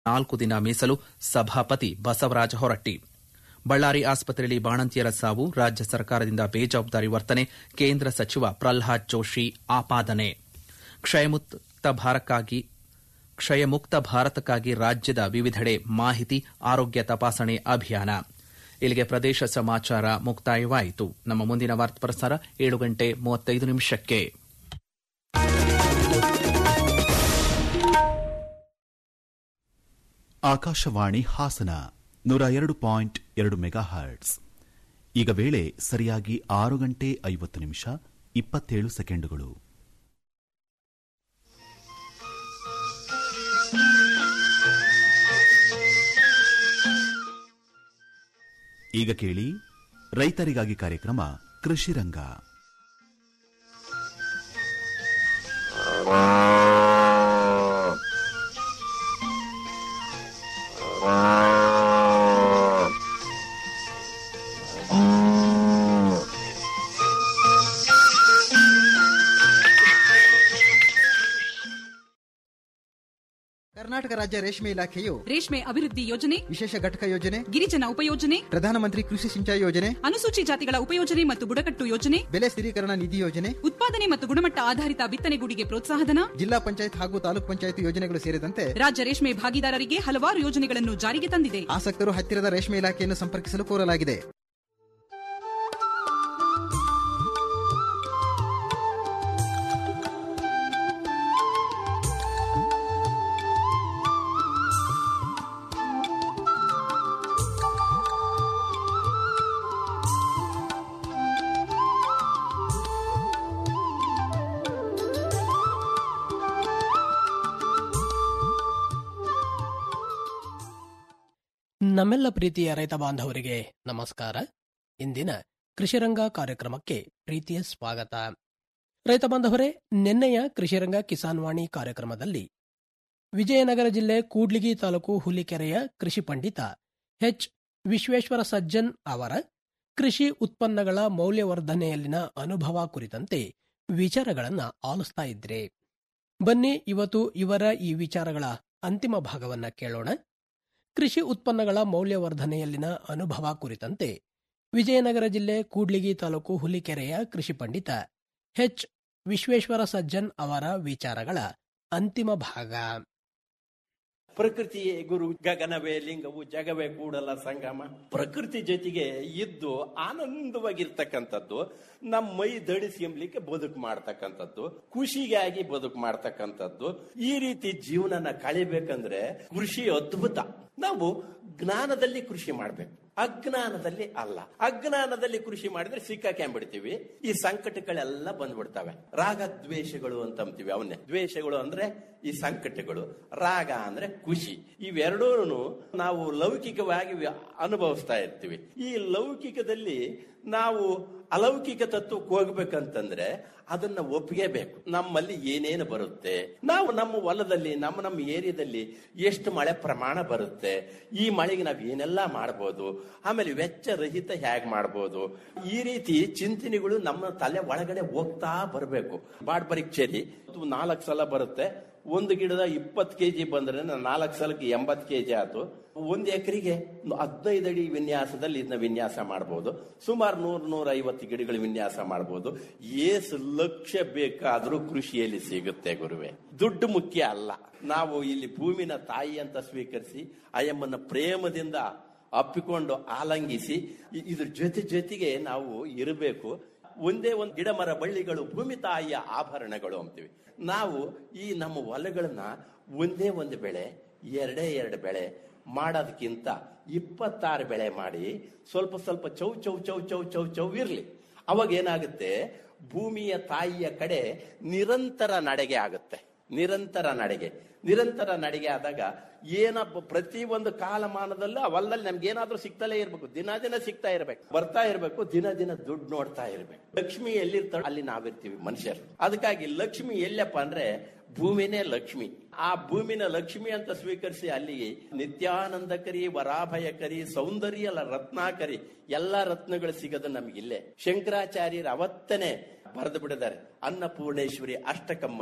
ನಾಲ್ಕು ದಿನ ಮೀಸಲು ಸಭಾಪತಿ ಬಸವರಾಜ ಹೊರಟ್ಟಿ ಬಳ್ಳಾರಿ ಆಸ್ಪತ್ರೆಯಲ್ಲಿ ಬಾಣಂತಿಯರ ಸಾವು ರಾಜ್ಯ ಸರ್ಕಾರದಿಂದ ಬೇಜವಾಬ್ದಾರಿ ವರ್ತನೆ ಕೇಂದ್ರ ಸಚಿವ ಪ್ರಲ್ಹಾದ್ ಜೋಶಿ ಆಪಾದನೆ ಕ್ಷಯಮುಕ್ತ ಭಾರಕ್ಕಾಗಿ ಕ್ಷಯಮುಕ್ತ ಭಾರತಕ್ಕಾಗಿ ರಾಜ್ಯದ ವಿವಿಧೆಡೆ ಮಾಹಿತಿ ಆರೋಗ್ಯ ತಪಾಸಣೆ ಅಭಿಯಾನ ಇಲ್ಲಿಗೆ ಪ್ರದೇಶ ಸಮಾಚಾರ ಮುಕ್ತಾಯವಾಯಿತು ನಮ್ಮ ಮುಂದಿನ ವಾರ್ತಾ ಪ್ರಸಾರ ಏಳು ಗಂಟೆ ಮೂವತ್ತೈದು ನಿಮಿಷಕ್ಕೆ ಆಕಾಶವಾಣಿ ಹಾಸನ ನೂರ ಎರಡು ಪಾಯಿಂಟ್ ಎರಡು ಮೆಗಾ ಹರ್ಟ್ಸ್ ಈಗ ವೇಳೆ ಸರಿಯಾಗಿ ಆರು ಗಂಟೆ ಐವತ್ತು ನಿಮಿಷ ಇಪ್ಪತ್ತೇಳು ಸೆಕೆಂಡುಗಳು ಈಗ ಕೇಳಿ ರೈತರಿಗಾಗಿ ಕಾರ್ಯಕ್ರಮ ಕೃಷಿ ರಂಗ ಕರ್ನಾಟಕ ರಾಜ್ಯ ರೇಷ್ಮೆ ಇಲಾಖೆಯು ರೇಷ್ಮೆ ಅಭಿವೃದ್ಧಿ ಯೋಜನೆ ವಿಶೇಷ ಘಟಕ ಯೋಜನೆ ಗಿರಿಜನ ಉಪಯೋಜನೆ ಪ್ರಧಾನಮಂತ್ರಿ ಕೃಷಿ ಸಿಂಚಾಯಿ ಯೋಜನೆ ಅನುಸೂಚಿ ಜಾತಿಗಳ ಉಪಯೋಜನೆ ಮತ್ತು ಬುಡಕಟ್ಟು ಯೋಜನೆ ಬೆಲೆ ಸ್ಥಿರೀಕರಣ ನಿಧಿ ಯೋಜನೆ ಉತ್ಪಾದನೆ ಮತ್ತು ಗುಣಮಟ್ಟ ಆಧಾರಿತ ಬಿತ್ತನೆಗೂಡಿಗೆ ಪ್ರೋತ್ಸಾಹಧನ ಜಿಲ್ಲಾ ಪಂಚಾಯತ್ ಹಾಗೂ ತಾಲೂಕ್ ಪಂಚಾಯತ್ ಯೋಜನೆಗಳು ಸೇರಿದಂತೆ ರಾಜ್ಯ ರೇಷ್ಮೆ ಭಾಗಿದಾರರಿಗೆ ಹಲವಾರು ಯೋಜನೆಗಳನ್ನು ಜಾರಿಗೆ ತಂದಿದೆ ಆಸಕ್ತರು ಹತ್ತಿರದ ರೇಷ್ಮೆ ಇಲಾಖೆಯನ್ನು ಸಂಪರ್ಕಿಸಲು ಕೋರಲಾಗಿದೆ ನಮ್ಮೆಲ್ಲ ಪ್ರೀತಿಯ ರೈತ ಬಾಂಧವರಿಗೆ ನಮಸ್ಕಾರ ಇಂದಿನ ಕೃಷಿರಂಗ ಕಾರ್ಯಕ್ರಮಕ್ಕೆ ಪ್ರೀತಿಯ ಸ್ವಾಗತ ರೈತ ಬಾಂಧವರೇ ನಿನ್ನೆಯ ಕೃಷಿರಂಗ ಕಿಸಾನ್ ವಾಣಿ ಕಾರ್ಯಕ್ರಮದಲ್ಲಿ ವಿಜಯನಗರ ಜಿಲ್ಲೆ ಕೂಡ್ಲಿಗಿ ತಾಲೂಕು ಹುಲಿಕೆರೆಯ ಕೃಷಿ ಪಂಡಿತ ಎಚ್ ವಿಶ್ವೇಶ್ವರ ಸಜ್ಜನ್ ಅವರ ಕೃಷಿ ಉತ್ಪನ್ನಗಳ ಮೌಲ್ಯವರ್ಧನೆಯಲ್ಲಿನ ಅನುಭವ ಕುರಿತಂತೆ ವಿಚಾರಗಳನ್ನ ಆಲಿಸ್ತಾ ಇದ್ರೆ ಬನ್ನಿ ಇವತ್ತು ಇವರ ಈ ವಿಚಾರಗಳ ಅಂತಿಮ ಭಾಗವನ್ನ ಕೇಳೋಣ ಕೃಷಿ ಉತ್ಪನ್ನಗಳ ಮೌಲ್ಯವರ್ಧನೆಯಲ್ಲಿನ ಅನುಭವ ಕುರಿತಂತೆ ವಿಜಯನಗರ ಜಿಲ್ಲೆ ಕೂಡ್ಲಿಗಿ ತಾಲೂಕು ಹುಲಿಕೆರೆಯ ಕೃಷಿ ಪಂಡಿತ ಎಚ್ ವಿಶ್ವೇಶ್ವರ ಸಜ್ಜನ್ ಅವರ ವಿಚಾರಗಳ ಅಂತಿಮ ಭಾಗ ಪ್ರಕೃತಿಯೇ ಗುರು ಗಗನವೇ ಲಿಂಗವು ಜಗವೇ ಕೂಡಲ ಸಂಗಮ ಪ್ರಕೃತಿ ಜೊತೆಗೆ ಇದ್ದು ಆನಂದವಾಗಿರ್ತಕ್ಕಂಥದ್ದು ನಮ್ಮ ಮೈ ದಡಿಸಿ ಎಂಬ್ಲಿಕ್ಕೆ ಬದುಕು ಮಾಡ್ತಕ್ಕಂಥದ್ದು ಖುಷಿಗಾಗಿ ಬದುಕು ಮಾಡ್ತಕ್ಕಂಥದ್ದು ಈ ರೀತಿ ಜೀವನನ ಕಳಿಬೇಕಂದ್ರೆ ಕೃಷಿ ಅದ್ಭುತ ನಾವು ಜ್ಞಾನದಲ್ಲಿ ಕೃಷಿ ಮಾಡ್ಬೇಕು ಅಜ್ಞಾನದಲ್ಲಿ ಅಲ್ಲ ಅಜ್ಞಾನದಲ್ಲಿ ಕೃಷಿ ಮಾಡಿದ್ರೆ ಸಿಕ್ಕಾಕ್ಯಾಂಬಿಡ್ತೀವಿ ಈ ಸಂಕಟಗಳೆಲ್ಲ ಬಂದ್ಬಿಡ್ತವೆ ರಾಗ ದ್ವೇಷಗಳು ಅಂತ ಅಂತೀವಿ ಅವನ್ನೇ ದ್ವೇಷಗಳು ಅಂದ್ರೆ ಈ ಸಂಕಟಗಳು ರಾಗ ಅಂದ್ರೆ ಖುಷಿ ಇವೆರಡೂ ನಾವು ಲೌಕಿಕವಾಗಿ ಅನುಭವಿಸ್ತಾ ಇರ್ತೀವಿ ಈ ಲೌಕಿಕದಲ್ಲಿ ನಾವು ಅಲೌಕಿಕ ತತ್ವಕ್ಕೆ ಹೋಗ್ಬೇಕಂತಂದ್ರೆ ಅದನ್ನ ಒಪ್ಪಿಗೆಬೇಕು ನಮ್ಮಲ್ಲಿ ಏನೇನು ಬರುತ್ತೆ ನಾವು ನಮ್ಮ ಹೊಲದಲ್ಲಿ ನಮ್ಮ ನಮ್ಮ ಏರಿಯಾದಲ್ಲಿ ಎಷ್ಟು ಮಳೆ ಪ್ರಮಾಣ ಬರುತ್ತೆ ಈ ಮಳೆಗೆ ನಾವು ಏನೆಲ್ಲ ಮಾಡ್ಬೋದು ಆಮೇಲೆ ವೆಚ್ಚ ರಹಿತ ಹೇಗೆ ಮಾಡ್ಬೋದು ಈ ರೀತಿ ಚಿಂತನೆಗಳು ನಮ್ಮ ತಲೆ ಒಳಗಡೆ ಹೋಗ್ತಾ ಬರಬೇಕು ಬಾಡ್ ಪರೀಕ್ಷೆಲಿ ನಾಲ್ಕು ಸಲ ಬರುತ್ತೆ ಒಂದು ಗಿಡದ ಇಪ್ಪತ್ತು ಕೆಜಿ ಬಂದ್ರೆ ನಾಲ್ಕು ಸಲಕ್ಕೆ ಎಂಬತ್ತು ಕೆಜಿ ಆಯ್ತು ಒಂದು ಎಕರೆಗೆ ಹದಿನೈದು ಅಡಿ ವಿನ್ಯಾಸದಲ್ಲಿ ಇದನ್ನ ವಿನ್ಯಾಸ ಮಾಡಬಹುದು ಸುಮಾರು ನೂರ್ ನೂರ ಐವತ್ತು ಗಿಡಗಳ ವಿನ್ಯಾಸ ಮಾಡಬಹುದು ಏಸು ಲಕ್ಷ ಬೇಕಾದ್ರೂ ಕೃಷಿಯಲ್ಲಿ ಸಿಗುತ್ತೆ ಗುರುವೆ ದುಡ್ಡು ಮುಖ್ಯ ಅಲ್ಲ ನಾವು ಇಲ್ಲಿ ಭೂಮಿನ ತಾಯಿ ಅಂತ ಸ್ವೀಕರಿಸಿ ಅಯ್ಯಮ್ಮನ ಪ್ರೇಮದಿಂದ ಅಪ್ಪಿಕೊಂಡು ಆಲಂಗಿಸಿ ಇದ್ರ ಜೊತೆ ಜೊತೆಗೆ ನಾವು ಇರಬೇಕು ಒಂದೇ ಒಂದು ಗಿಡ ಮರ ಬಳ್ಳಿಗಳು ಭೂಮಿ ತಾಯಿಯ ಆಭರಣಗಳು ಅಂತೀವಿ ನಾವು ಈ ನಮ್ಮ ಹೊಲಗಳನ್ನ ಒಂದೇ ಒಂದು ಬೆಳೆ ಎರಡೇ ಎರಡು ಬೆಳೆ ಮಾಡೋದಕ್ಕಿಂತ ಇಪ್ಪತ್ತಾರು ಬೆಳೆ ಮಾಡಿ ಸ್ವಲ್ಪ ಸ್ವಲ್ಪ ಚೌ ಚೌ ಚೌ ಚೌ ಚೌ ಚೌ ಇರ್ಲಿ ಅವಾಗ ಏನಾಗುತ್ತೆ ಭೂಮಿಯ ತಾಯಿಯ ಕಡೆ ನಿರಂತರ ನಡೆಗೆ ಆಗುತ್ತೆ ನಿರಂತರ ನಡೆಗೆ ನಿರಂತರ ನಡಿಗೆ ಆದಾಗ ಏನಪ್ಪ ಪ್ರತಿ ಒಂದು ಕಾಲಮಾನದಲ್ಲೂ ಆ ಹೊಲದಲ್ಲಿ ನಮ್ಗೆ ಏನಾದ್ರೂ ಸಿಗ್ತಲೇ ಇರ್ಬೇಕು ದಿನ ದಿನ ಸಿಗ್ತಾ ಇರ್ಬೇಕು ಬರ್ತಾ ಇರ್ಬೇಕು ದಿನ ದಿನ ದುಡ್ಡು ನೋಡ್ತಾ ಇರ್ಬೇಕು ಲಕ್ಷ್ಮಿ ಎಲ್ಲಿರ್ತಾಳೆ ಅಲ್ಲಿ ನಾವಿರ್ತೀವಿ ಮನುಷ್ಯರು ಅದಕ್ಕಾಗಿ ಲಕ್ಷ್ಮಿ ಎಲ್ಲಪ್ಪ ಅಂದ್ರೆ ಭೂಮಿನೇ ಲಕ್ಷ್ಮಿ ಆ ಭೂಮಿನ ಲಕ್ಷ್ಮಿ ಅಂತ ಸ್ವೀಕರಿಸಿ ಅಲ್ಲಿ ನಿತ್ಯಾನಂದಕರಿ ವರಾಭಯಕರಿ ಸೌಂದರ್ಯ ರತ್ನಾಕರಿ ಎಲ್ಲಾ ರತ್ನಗಳು ಸಿಗೋದು ನಮಗಿಲ್ಲೇ ಶಂಕರಾಚಾರ್ಯರು ಅವತ್ತನೇ ಬರೆದು ಬಿಡಿದ್ದಾರೆ ಅನ್ನಪೂರ್ಣೇಶ್ವರಿ ಅಷ್ಟಕಂ ಅಂತ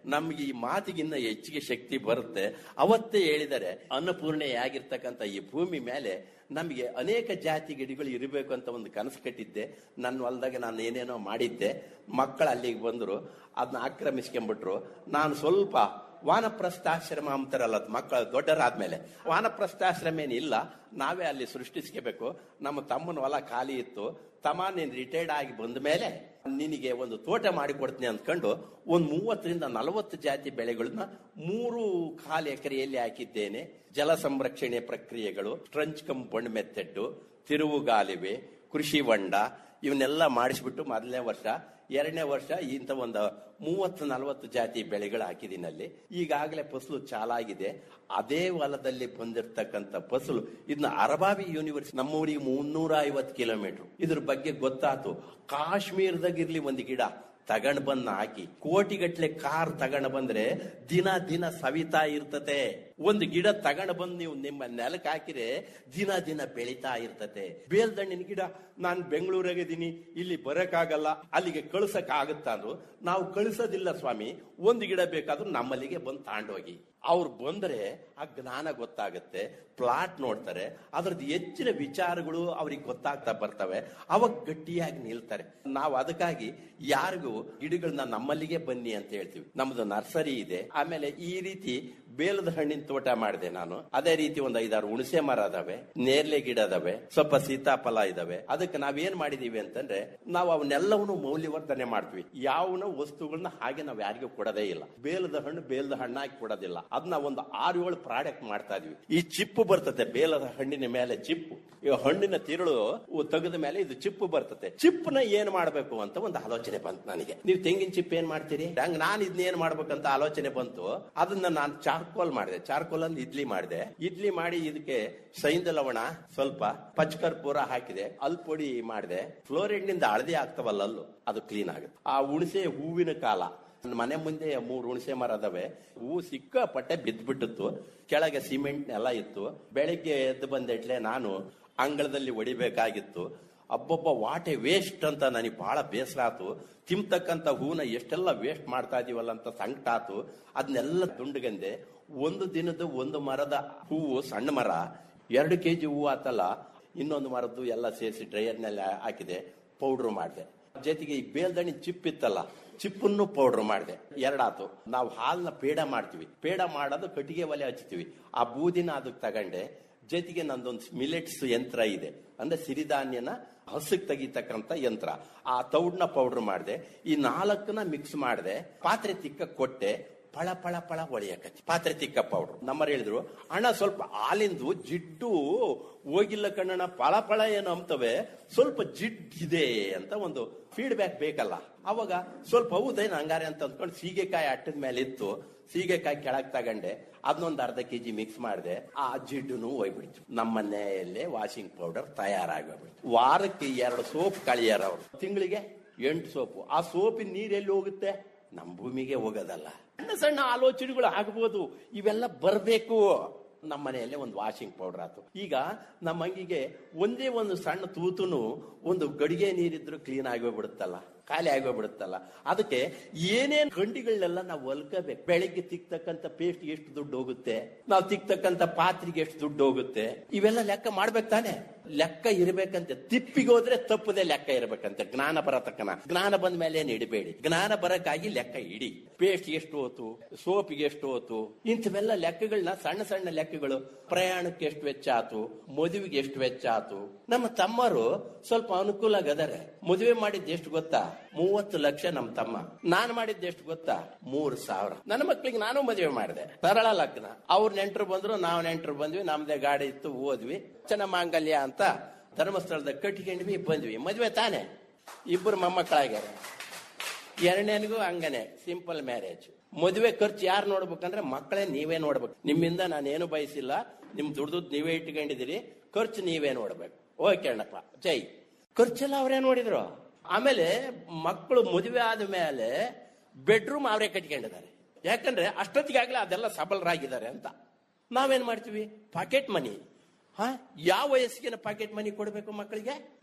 ನಮ್ಗೆ ಈ ಮಾತಿಗಿನ್ನ ಹೆಚ್ಚಿಗೆ ಶಕ್ತಿ ಬರುತ್ತೆ ಅವತ್ತೇ ಹೇಳಿದರೆ ಅನ್ನಪೂರ್ಣೆಯಾಗಿರ್ತಕ್ಕಂಥ ಈ ಭೂಮಿ ಮೇಲೆ ನಮಗೆ ಅನೇಕ ಜಾತಿ ಗಿಡಗಳು ಇರಬೇಕು ಅಂತ ಒಂದು ಕನಸು ಕಟ್ಟಿದ್ದೆ ನನ್ನ ಹೊಲದಾಗ ನಾನು ಏನೇನೋ ಮಾಡಿದ್ದೆ ಮಕ್ಕಳು ಅಲ್ಲಿಗೆ ಬಂದರು ಅದನ್ನ ಆಕ್ರಮಿಸ್ಕೊಂಡ್ಬಿಟ್ರು ನಾನು ಸ್ವಲ್ಪ ವಾನಪ್ರಸ್ಥಾಶ್ರಮ ಅಂತಾರಲ್ಲ ಅದ್ ಮಕ್ಕಳು ದೊಡ್ಡರಾದ್ಮೇಲೆ ವಾನಪ್ರಸ್ಥಾಶ್ರಮ ಏನಿಲ್ಲ ನಾವೇ ಅಲ್ಲಿ ಸೃಷ್ಟಿಸ್ಕೋಬೇಕು ನಮ್ಮ ತಮ್ಮನ ಹೊಲ ಖಾಲಿ ಇತ್ತು ತಮ್ಮ ನೀನ್ ರಿಟೈರ್ಡ್ ಆಗಿ ಬಂದ ಮೇಲೆ ನಿನಗೆ ಒಂದು ತೋಟ ಮಾಡಿಕೊಡ್ತೀನಿ ಅಂದ್ಕೊಂಡು ಒಂದ್ ಮೂವತ್ತರಿಂದ ನಲವತ್ತು ಜಾತಿ ಬೆಳೆಗಳನ್ನ ಮೂರು ಕಾಲು ಎಕರೆಯಲ್ಲಿ ಹಾಕಿದ್ದೇನೆ ಜಲ ಸಂರಕ್ಷಣೆ ಪ್ರಕ್ರಿಯೆಗಳು ಟ್ರಂಚ್ ಕಂಪೌಂಡ್ ಮೆಥಡ್ ತಿರುವುಗಾಲಿವೆ ಕೃಷಿ ಹೊಂಡ ಇವನ್ನೆಲ್ಲ ಮಾಡಿಸ್ಬಿಟ್ಟು ಮೊದಲನೇ ವರ್ಷ ಎರಡನೇ ವರ್ಷ ಇಂಥ ಒಂದು ಮೂವತ್ತು ನಲವತ್ತು ಜಾತಿ ಬೆಳೆಗಳು ಹಾಕಿದ್ದೀನಿ ಅಲ್ಲಿ ಈಗಾಗಲೇ ಫಸಲು ಚಾಲಾಗಿದೆ ಅದೇ ಹೊಲದಲ್ಲಿ ಬಂದಿರತಕ್ಕಂಥ ಫಸಲು ಇದನ್ನ ಅರಬಾವಿ ಯೂನಿವರ್ಸಿಟಿ ನಮ್ಮೂರಿಗೆ ಮುನ್ನೂರ ಐವತ್ತು ಕಿಲೋಮೀಟರ್ ಇದ್ರ ಬಗ್ಗೆ ಗೊತ್ತಾತು ಕಾಶ್ಮೀರದಾಗಿರ್ಲಿ ಒಂದು ಗಿಡ ತಗೊಂಡ್ ಬಂದ್ ಹಾಕಿ ಕೋಟಿಗಟ್ಲೆ ಕಾರ್ ತಗೊಂಡ್ ಬಂದ್ರೆ ದಿನ ದಿನ ಸವಿತಾ ಇರ್ತತೆ ಒಂದು ಗಿಡ ತಗೊಂಡ್ ಬಂದ್ ನೀವು ನಿಮ್ಮ ನೆಲಕ್ಕೆ ಹಾಕಿದ್ರೆ ದಿನ ದಿನ ಬೆಳಿತಾ ಇರ್ತತೆ ಬೇಲ್ದಣ್ಣಿನ ಗಿಡ ನಾನ್ ಬೆಂಗಳೂರಾಗಿದ್ದೀನಿ ಇಲ್ಲಿ ಬರಕ್ಕಾಗಲ್ಲ ಅಲ್ಲಿಗೆ ಕಳ್ಸಕ್ ಆಗುತ್ತಾ ಅಂದ್ರು ನಾವು ಕಳಿಸೋದಿಲ್ಲ ಸ್ವಾಮಿ ಒಂದು ಗಿಡ ಬೇಕಾದ್ರೂ ನಮ್ಮಲ್ಲಿಗೆ ಬಂದು ತಾಂಡೋಗಿ ಅವ್ರು ಬಂದ್ರೆ ಆ ಜ್ಞಾನ ಗೊತ್ತಾಗುತ್ತೆ ಪ್ಲಾಟ್ ನೋಡ್ತಾರೆ ಅದ್ರದ್ದು ಹೆಚ್ಚಿನ ವಿಚಾರಗಳು ಅವ್ರಿಗೆ ಗೊತ್ತಾಗ್ತಾ ಬರ್ತವೆ ಅವಾಗ ಗಟ್ಟಿಯಾಗಿ ನಿಲ್ತಾರೆ ನಾವು ಅದಕ್ಕಾಗಿ ಯಾರಿಗೂ ಗಿಡಗಳನ್ನ ನಮ್ಮಲ್ಲಿಗೆ ಬನ್ನಿ ಅಂತ ಹೇಳ್ತೀವಿ ನಮ್ದು ನರ್ಸರಿ ಇದೆ ಆಮೇಲೆ ಈ ರೀತಿ ಬೇಲದ ಹಣ್ಣಿನ ತೋಟ ಮಾಡಿದೆ ನಾನು ಅದೇ ರೀತಿ ಒಂದು ಐದಾರು ಹುಣಸೆ ಮರ ಅದಾವೆ ನೇರ್ಲೆ ಗಿಡ ಅದಾವೆ ಸ್ವಲ್ಪ ಸೀತಾಫಲ ಇದಾವೆ ಅದಕ್ಕೆ ನಾವೇನ್ ಮಾಡಿದೀವಿ ಅಂತಂದ್ರೆ ನಾವು ಅವನ್ನೆಲ್ಲವನ್ನು ಮೌಲ್ಯವರ್ಧನೆ ಮಾಡ್ತೀವಿ ಯಾವನ ವಸ್ತುಗಳನ್ನ ಹಾಗೆ ನಾವು ಯಾರಿಗೂ ಕೊಡೋದೇ ಇಲ್ಲ ಬೇಲದ ಹಣ್ಣು ಬೇಲದ ಹಣ್ಣಾಗಿ ಕೊಡೋದಿಲ್ಲ ಅದನ್ನ ಒಂದು ಆರು ಏಳು ಪ್ರಾಡಕ್ಟ್ ಮಾಡ್ತಾ ಇದೀವಿ ಈ ಚಿಪ್ಪು ಬರ್ತದೆ ಬೇಲದ ಹಣ್ಣಿನ ಮೇಲೆ ಚಿಪ್ಪು ಈ ಹಣ್ಣಿನ ತಿರುಳು ತೆಗೆದ ಮೇಲೆ ಇದು ಚಿಪ್ಪು ಬರ್ತದೆ ಚಿಪ್ಪನ ಏನ್ ಮಾಡ್ಬೇಕು ಅಂತ ಒಂದು ಆಲೋಚನೆ ಬಂತು ನನಗೆ ನೀವು ತೆಂಗಿನ ಚಿಪ್ ಏನ್ ಮಾಡ್ತೀರಿ ಹಂಗ ನಾನು ಇದನ್ನ ಏನ್ ಮಾಡ್ಬೇಕಂತ ಆಲೋಚನೆ ಬಂತು ಅದನ್ನ ನಾನು ಚಾರ್ಕೋಲ್ ಮಾಡಿದೆ ಚಾರ್ಕೋಲ್ ಅಲ್ಲಿ ಇಡ್ಲಿ ಮಾಡಿದೆ ಇಡ್ಲಿ ಮಾಡಿ ಇದಕ್ಕೆ ಸೈಂದ ಲವಣ ಸ್ವಲ್ಪ ಪಚ್ಕರ್ಪೂರ ಹಾಕಿದೆ ಅಲ್ಲಿ ಪೊಡಿ ಮಾಡಿದೆ ಫ್ಲೋರೈಡ್ ನಿಂದ ಹಳದಿ ಆಗ್ತವಲ್ಲ ಅಲ್ಲೂ ಅದು ಕ್ಲೀನ್ ಆಗುತ್ತೆ ಆ ಹುಣಸೆ ಹೂವಿನ ಕಾಲ ನನ್ನ ಮನೆ ಮುಂದೆ ಮೂರು ಹುಣಸೆ ಮರ ಅದಾವೆ ಹೂ ಸಿಕ್ಕಾಪಟ್ಟೆ ಬಿದ್ದ್ಬಿಟ್ಟಿತ್ತು ಕೆಳಗೆ ಸಿಮೆಂಟ್ ನೆಲ ಇತ್ತು ಬೆಳಿಗ್ಗೆ ಎದ್ದು ಬಂದಿಟ್ಲೆ ನಾನು ಅಂಗಳದಲ್ಲಿ ಹೊಡಿಬೇಕಾಗಿತ್ತು ಅಬ್ಬೊಬ್ಬ ವಾಟೆ ವೇಸ್ಟ್ ಅಂತ ನನಗೆ ಬಹಳ ಬೇಸರ ಆತು ತಿಂತಕ್ಕಂತ ಹೂನ ಎಷ್ಟೆಲ್ಲ ವೇಸ್ಟ್ ಮಾಡ್ತಾ ಇದೀವಲ್ಲ ಅಂತ ಸಂಕಟ ಆತು ಅದನ್ನೆಲ್ಲ ತುಂಡುಗಂದೆ ಒಂದು ದಿನದ ಒಂದು ಮರದ ಹೂವು ಸಣ್ಣ ಮರ ಎರಡು ಕೆಜಿ ಹೂವು ಆತಲ್ಲ ಇನ್ನೊಂದು ಮರದ್ದು ಎಲ್ಲ ಸೇರಿಸಿ ಡ್ರೈಯರ್ನಲ್ಲಿ ಹಾಕಿದೆ ಪೌಡ್ರ್ ಮಾಡಿದೆ ಜೊತೆಗೆ ಈ ಬೇಲ್ದಣಿ ಚಿಪ್ ಇತ್ತಲ್ಲ ಚಿಪ್ಪನ್ನು ಪೌಡರ್ ಮಾಡಿದೆ ಎರಡಾತು ನಾವು ಹಾಲ್ನ ಪೇಡ ಮಾಡ್ತೀವಿ ಪೇಡ ಮಾಡೋದು ಕಟ್ಟಿಗೆ ಒಲೆ ಹಚ್ತೀವಿ ಆ ಬೂದಿನ ಅದಕ್ಕೆ ತಗೊಂಡೆ ಜೊತೆಗೆ ನಂದೊಂದು ಮಿಲೆಟ್ಸ್ ಯಂತ್ರ ಇದೆ ಅಂದ್ರೆ ಸಿರಿಧಾನ್ಯನ ಹಸಕ್ ತೆಗಿತಕ್ಕಂತ ಯಂತ್ರ ಆ ತೌಡ್ನ ಪೌಡರ್ ಮಾಡಿದೆ ಈ ನಾಲ್ಕನ್ನ ಮಿಕ್ಸ್ ಮಾಡಿದೆ ಪಾತ್ರೆ ತಿಕ್ಕ ಕೊಟ್ಟೆ ಪಳ ಪಳ ಪಳ ಹೊಳೆಯಕತ್ತಿ ಪಾತ್ರೆ ತಿಕ್ಕ ಪೌಡ್ರು ನಮ್ಮರು ಹೇಳಿದ್ರು ಅಣ್ಣ ಸ್ವಲ್ಪ ಹಾಲಿಂದು ಜಿಡ್ಡು ಹೋಗಿಲ್ಲ ಕಣ್ಣಣ್ಣ ಪಳ ಪಳ ಏನು ಅಂಬ್ತವೆ ಸ್ವಲ್ಪ ಜಿಡ್ಡಿದೆ ಅಂತ ಒಂದು ಫೀಡ್ಬ್ಯಾಕ್ ಬೇಕಲ್ಲ ಅವಾಗ ಸ್ವಲ್ಪ ಹೌದೇನು ಹಂಗಾರೆ ಅಂತ ಅಂದ್ಕೊಂಡು ಸೀಗೆಕಾಯಿ ಅಟ್ಟದ ಮೇಲೆ ಇತ್ತು ಸೀಗೆಕಾಯಿ ಕೆಳಗ್ ತಗಂಡೆ ಅದನ್ನೊಂದು ಅರ್ಧ ಕೆಜಿ ಮಿಕ್ಸ್ ಮಾಡಿದೆ ಆ ಜಿಡ್ಡುನು ಹೋಗ್ಬಿಡ್ತು ನಮ್ಮ ಮನೆಯಲ್ಲೇ ವಾಷಿಂಗ್ ಪೌಡರ್ ತಯಾರಾಗೋಗ್ಬಿಡ್ತು ವಾರಕ್ಕೆ ಎರಡು ಸೋಪ್ ಕಳಿಯಾರ ಅವರು ತಿಂಗಳಿಗೆ ಎಂಟು ಸೋಪು ಆ ಸೋಪಿನ ನೀರೆಲ್ಲಿ ಹೋಗುತ್ತೆ ನಮ್ಮ ಭೂಮಿಗೆ ಹೋಗೋದಲ್ಲ ಸಣ್ಣ ಸಣ್ಣ ಆಲೋಚನೆಗಳು ಆಗ್ಬೋದು ಇವೆಲ್ಲ ಬರಬೇಕು ನಮ್ಮ ಮನೆಯಲ್ಲೇ ಒಂದು ವಾಷಿಂಗ್ ಪೌಡರ್ ಆತು ಈಗ ನಮ್ಮ ಅಂಗಿಗೆ ಒಂದೇ ಒಂದು ಸಣ್ಣ ತೂತುನು ಒಂದು ಗಡಿಗೆ ನೀರಿದ್ರು ಕ್ಲೀನ್ ಆಗೋಗ್ಬಿಡುತ್ತಲ್ಲ ಖಾಲಿ ಆಗೋಗ್ಬಿಡುತ್ತಲ್ಲ ಅದಕ್ಕೆ ಏನೇನ್ ಗಂಡಿಗಳನ್ನೆಲ್ಲ ನಾವು ಹೊಲ್ಕೋಬೇಕು ಬೆಳಿಗ್ಗೆ ತಿಕ್ತಕ್ಕಂತ ಪೇಸ್ಟ್ ಎಷ್ಟು ದುಡ್ಡು ಹೋಗುತ್ತೆ ನಾವು ತಿಕ್ತಕ್ಕಂತ ಪಾತ್ರೆಗೆ ಎಷ್ಟು ದುಡ್ಡು ಹೋಗುತ್ತೆ ಇವೆಲ್ಲ ಲೆಕ್ಕ ಮಾಡ್ಬೇಕು ತಾನೆ ಲೆಕ್ಕ ಇರ್ಬೇಕಂತೆ ತಿಪ್ಪಿಗೆ ಹೋದ್ರೆ ತಪ್ಪದೆ ಲೆಕ್ಕ ಇರ್ಬೇಕಂತೆ ಜ್ಞಾನ ಬರತಕ್ಕನ ಜ್ಞಾನ ಬಂದ ಮೇಲೆ ಏನ್ ಇಡಬೇಡಿ ಜ್ಞಾನ ಬರಕ್ಕಾಗಿ ಲೆಕ್ಕ ಇಡಿ ಪೇಸ್ಟ್ ಎಷ್ಟು ಹೋತು ಸೋಪಿಗೆ ಎಷ್ಟು ಹೋತು ಇಂಥವೆಲ್ಲ ಲೆಕ್ಕಗಳನ್ನ ಸಣ್ಣ ಸಣ್ಣ ಲೆಕ್ಕಗಳು ಪ್ರಯಾಣಕ್ಕೆ ಎಷ್ಟು ವೆಚ್ಚ ಆತು ಮದುವೆಗೆ ಎಷ್ಟು ವೆಚ್ಚ ಆತು ನಮ್ಮ ತಮ್ಮರು ಸ್ವಲ್ಪ ಅನುಕೂಲ ಆಗದಾರೆ ಮದುವೆ ಮಾಡಿದ್ದು ಎಷ್ಟು ಗೊತ್ತಾ ಮೂವತ್ತು ಲಕ್ಷ ನಮ್ಮ ತಮ್ಮ ನಾನು ಮಾಡಿದ್ದು ಎಷ್ಟು ಗೊತ್ತಾ ಮೂರು ಸಾವಿರ ನನ್ನ ಮಕ್ಳಿಗೆ ನಾನು ಮದುವೆ ಮಾಡಿದೆ ಸರಳ ಲಗ್ನ ಅವ್ರ ನೆಂಟರು ಬಂದ್ರು ನಾವು ನೆಂಟರು ಬಂದ್ವಿ ನಮ್ದೇ ಗಾಡಿ ಇತ್ತು ಓದ್ವಿ ಚೆನ್ನ ಮಾಂಗಲ್ಯ ಅಂತ ಧರ್ಮಸ್ಥಳದಾಗ ಕಟ್ಕೊಂಡ್ವಿ ಬಂದ್ವಿ ಮದುವೆ ತಾನೆ ಇಬ್ಬರು ಮೊಮ್ಮಕ್ಕಳಾಗ್ಯಾರ ಎರಡನೇನಿಗೂ ಹಂಗನೆ ಸಿಂಪಲ್ ಮ್ಯಾರೇಜ್ ಮದುವೆ ಖರ್ಚು ಯಾರು ನೋಡ್ಬೇಕಂದ್ರೆ ಮಕ್ಕಳೇ ನೀವೇ ನೋಡ್ಬೇಕು ನಿಮ್ಮಿಂದ ನಾನೇನು ಬಯಸಿಲ್ಲ ನಿಮ್ ದುಡ್ದು ನೀವೇ ಇಟ್ಕೊಂಡಿದ್ದೀರಿ ಖರ್ಚು ನೀವೇ ನೋಡ್ಬೇಕು ಓಕೆ ಅಣ್ಣಪ್ಪ ಜೈ ಖರ್ಚೆಲ್ಲ ಅವರೇ ನೋಡಿದ್ರು ಆಮೇಲೆ ಮಕ್ಕಳು ಮದುವೆ ಆದ ಮೇಲೆ ಬೆಡ್ರೂಮ್ ಅವರೇ ಕಟ್ಕೊಂಡಿದ್ದಾರೆ ಯಾಕಂದ್ರೆ ಅಷ್ಟೊತ್ತಿಗಾಗ್ಲೇ ಅದೆಲ್ಲ ಸಬಲರಾಗಿದ್ದಾರೆ ಅಂತ ನಾವೇನ್ ಮಾಡ್ತೀವಿ ಪಾಕೆಟ್ ಮನಿ ಹಾ ಯಾವ ವಯಸ್ಸಿಗೆ ಪಾಕೆಟ್ ಮನಿ ಕೊಡಬೇಕು ಮಕ್ಕಳಿಗೆ